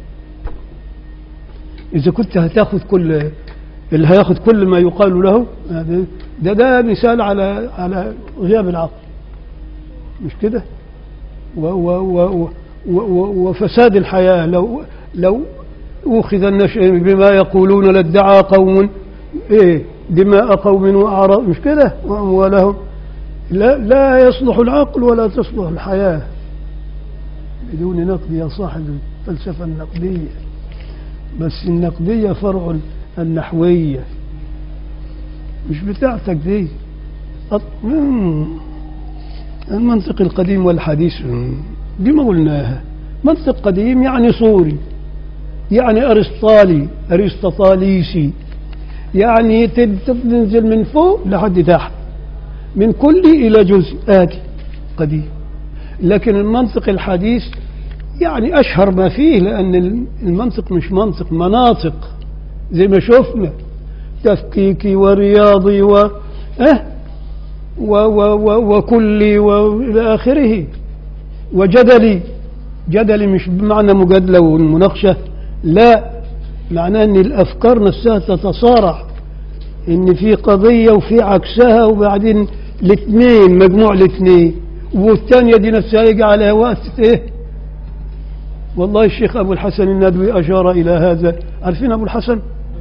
إذا كنت هتاخذ كل اللي هياخذ كل ما يقال له هذا- ده ده مثال على على غياب العقل مش كده و و و و و وفساد الحياة لو لو أخذ النشء بما يقولون لادعى قوم إيه دماء قوم وأعراض مش كده وأموالهم لا لا يصلح العقل ولا تصلح الحياة بدون نقد يا صاحب الفلسفة النقدية بس النقدية فرع النحوية مش بتاعتك دي أط- مم. المنطق القديم والحديث مم. دي ما قلناها منطق قديم يعني صوري يعني أرسطالي أرسطاطاليسي يعني تب- تنزل من فوق لحد تحت من كل إلى جزء آتي قديم لكن المنطق الحديث يعني أشهر ما فيه لأن المنطق مش منطق مناطق زي ما شفنا تفكيكي ورياضي و أه و و و وكلي وإلى آخره وجدلي جدلي مش بمعنى مجادلة والمناقشة لا معناه ان الافكار نفسها تتصارع ان في قضية وفي عكسها وبعدين الاثنين مجموع الاثنين والثانية دي نفسها يجي عليها وقت ايه والله الشيخ أبو الحسن الندوي أشار إلى هذا عارفين أبو الحسن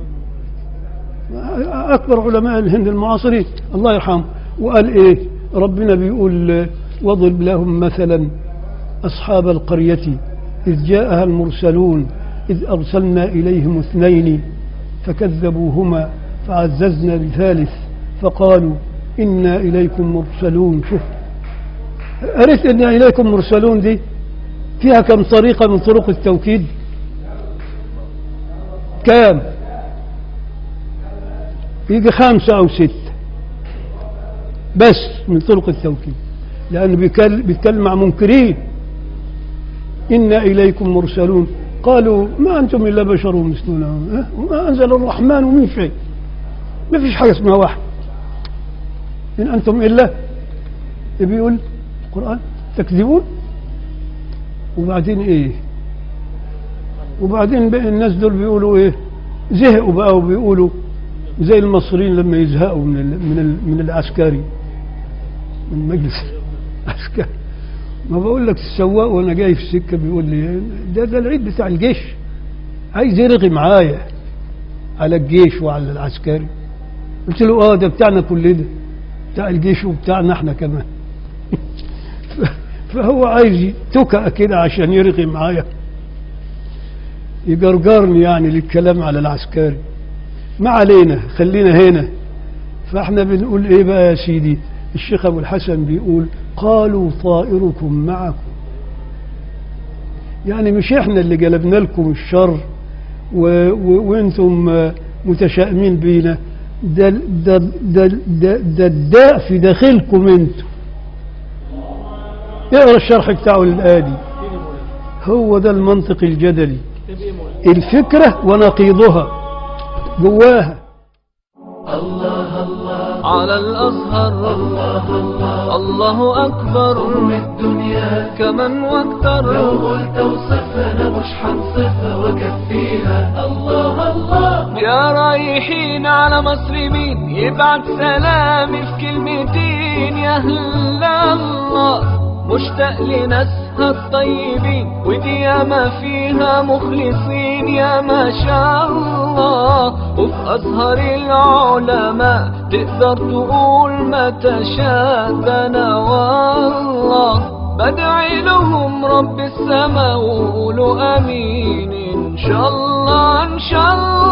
أكبر علماء الهند المعاصرين الله يرحمه وقال إيه ربنا بيقول واضرب لهم مثلا أصحاب القرية إذ جاءها المرسلون إذ أرسلنا إليهم اثنين فكذبوهما فعززنا بثالث فقالوا إنا إليكم مرسلون شوف عرفت إنا إليكم مرسلون دي فيها كم طريقة من طرق التوكيد كام يجي خمسة أو ستة بس من طرق التوكيد لأنه بيكل- بيتكلم مع منكرين إنا إليكم مرسلون قالوا ما أنتم إلا بشر مثلنا ها؟ وما أنزل الرحمن من شيء ما فيش حاجة اسمها واحد إن أنتم إلا بيقول القرآن تكذبون وبعدين إيه وبعدين بقى الناس دول بيقولوا إيه زهقوا بقى وبيقولوا زي المصريين لما يزهقوا من ال من ال من العسكري من مجلس عسكري ما بقول لك السواق وانا جاي في السكه بيقول لي ده ده العيد بتاع الجيش عايز يرغي معايا على الجيش وعلى العسكري قلت له اه ده بتاعنا كلنا بتاع الجيش وبتاعنا احنا كمان فهو عايز تكأ كده عشان يرغي معايا يجرجرني يعني للكلام على العسكري ما علينا خلينا هنا فاحنا بنقول ايه بقى يا سيدي الشيخ ابو الحسن بيقول قالوا طائركم معكم يعني مش احنا اللي جلبنا لكم الشر و... و... وانتم آه، متشائمين بينا ده ده ده ده, ده الداء في داخلكم انتم اقرا الشرح بتاعه للآية دي هو ده المنطق الجدلي الفكرة ونقيضها جواها على الأزهر الله أكبر أم الدنيا كمن واكتر لو قلت وصفنا مش حنصفها وكفيها الله الله يا رايحين على مصر مين يبعت سلامي في كلمتين يا هلا الله مشتاق لناسها الطيبين ودي ياما فيها مخلصين يا ما شاء الله وفي أزهر العلماء تقدر تقول ما تشاء ده أنا والله بدعي لهم رب السما وقولوا امين ان شاء الله ان شاء الله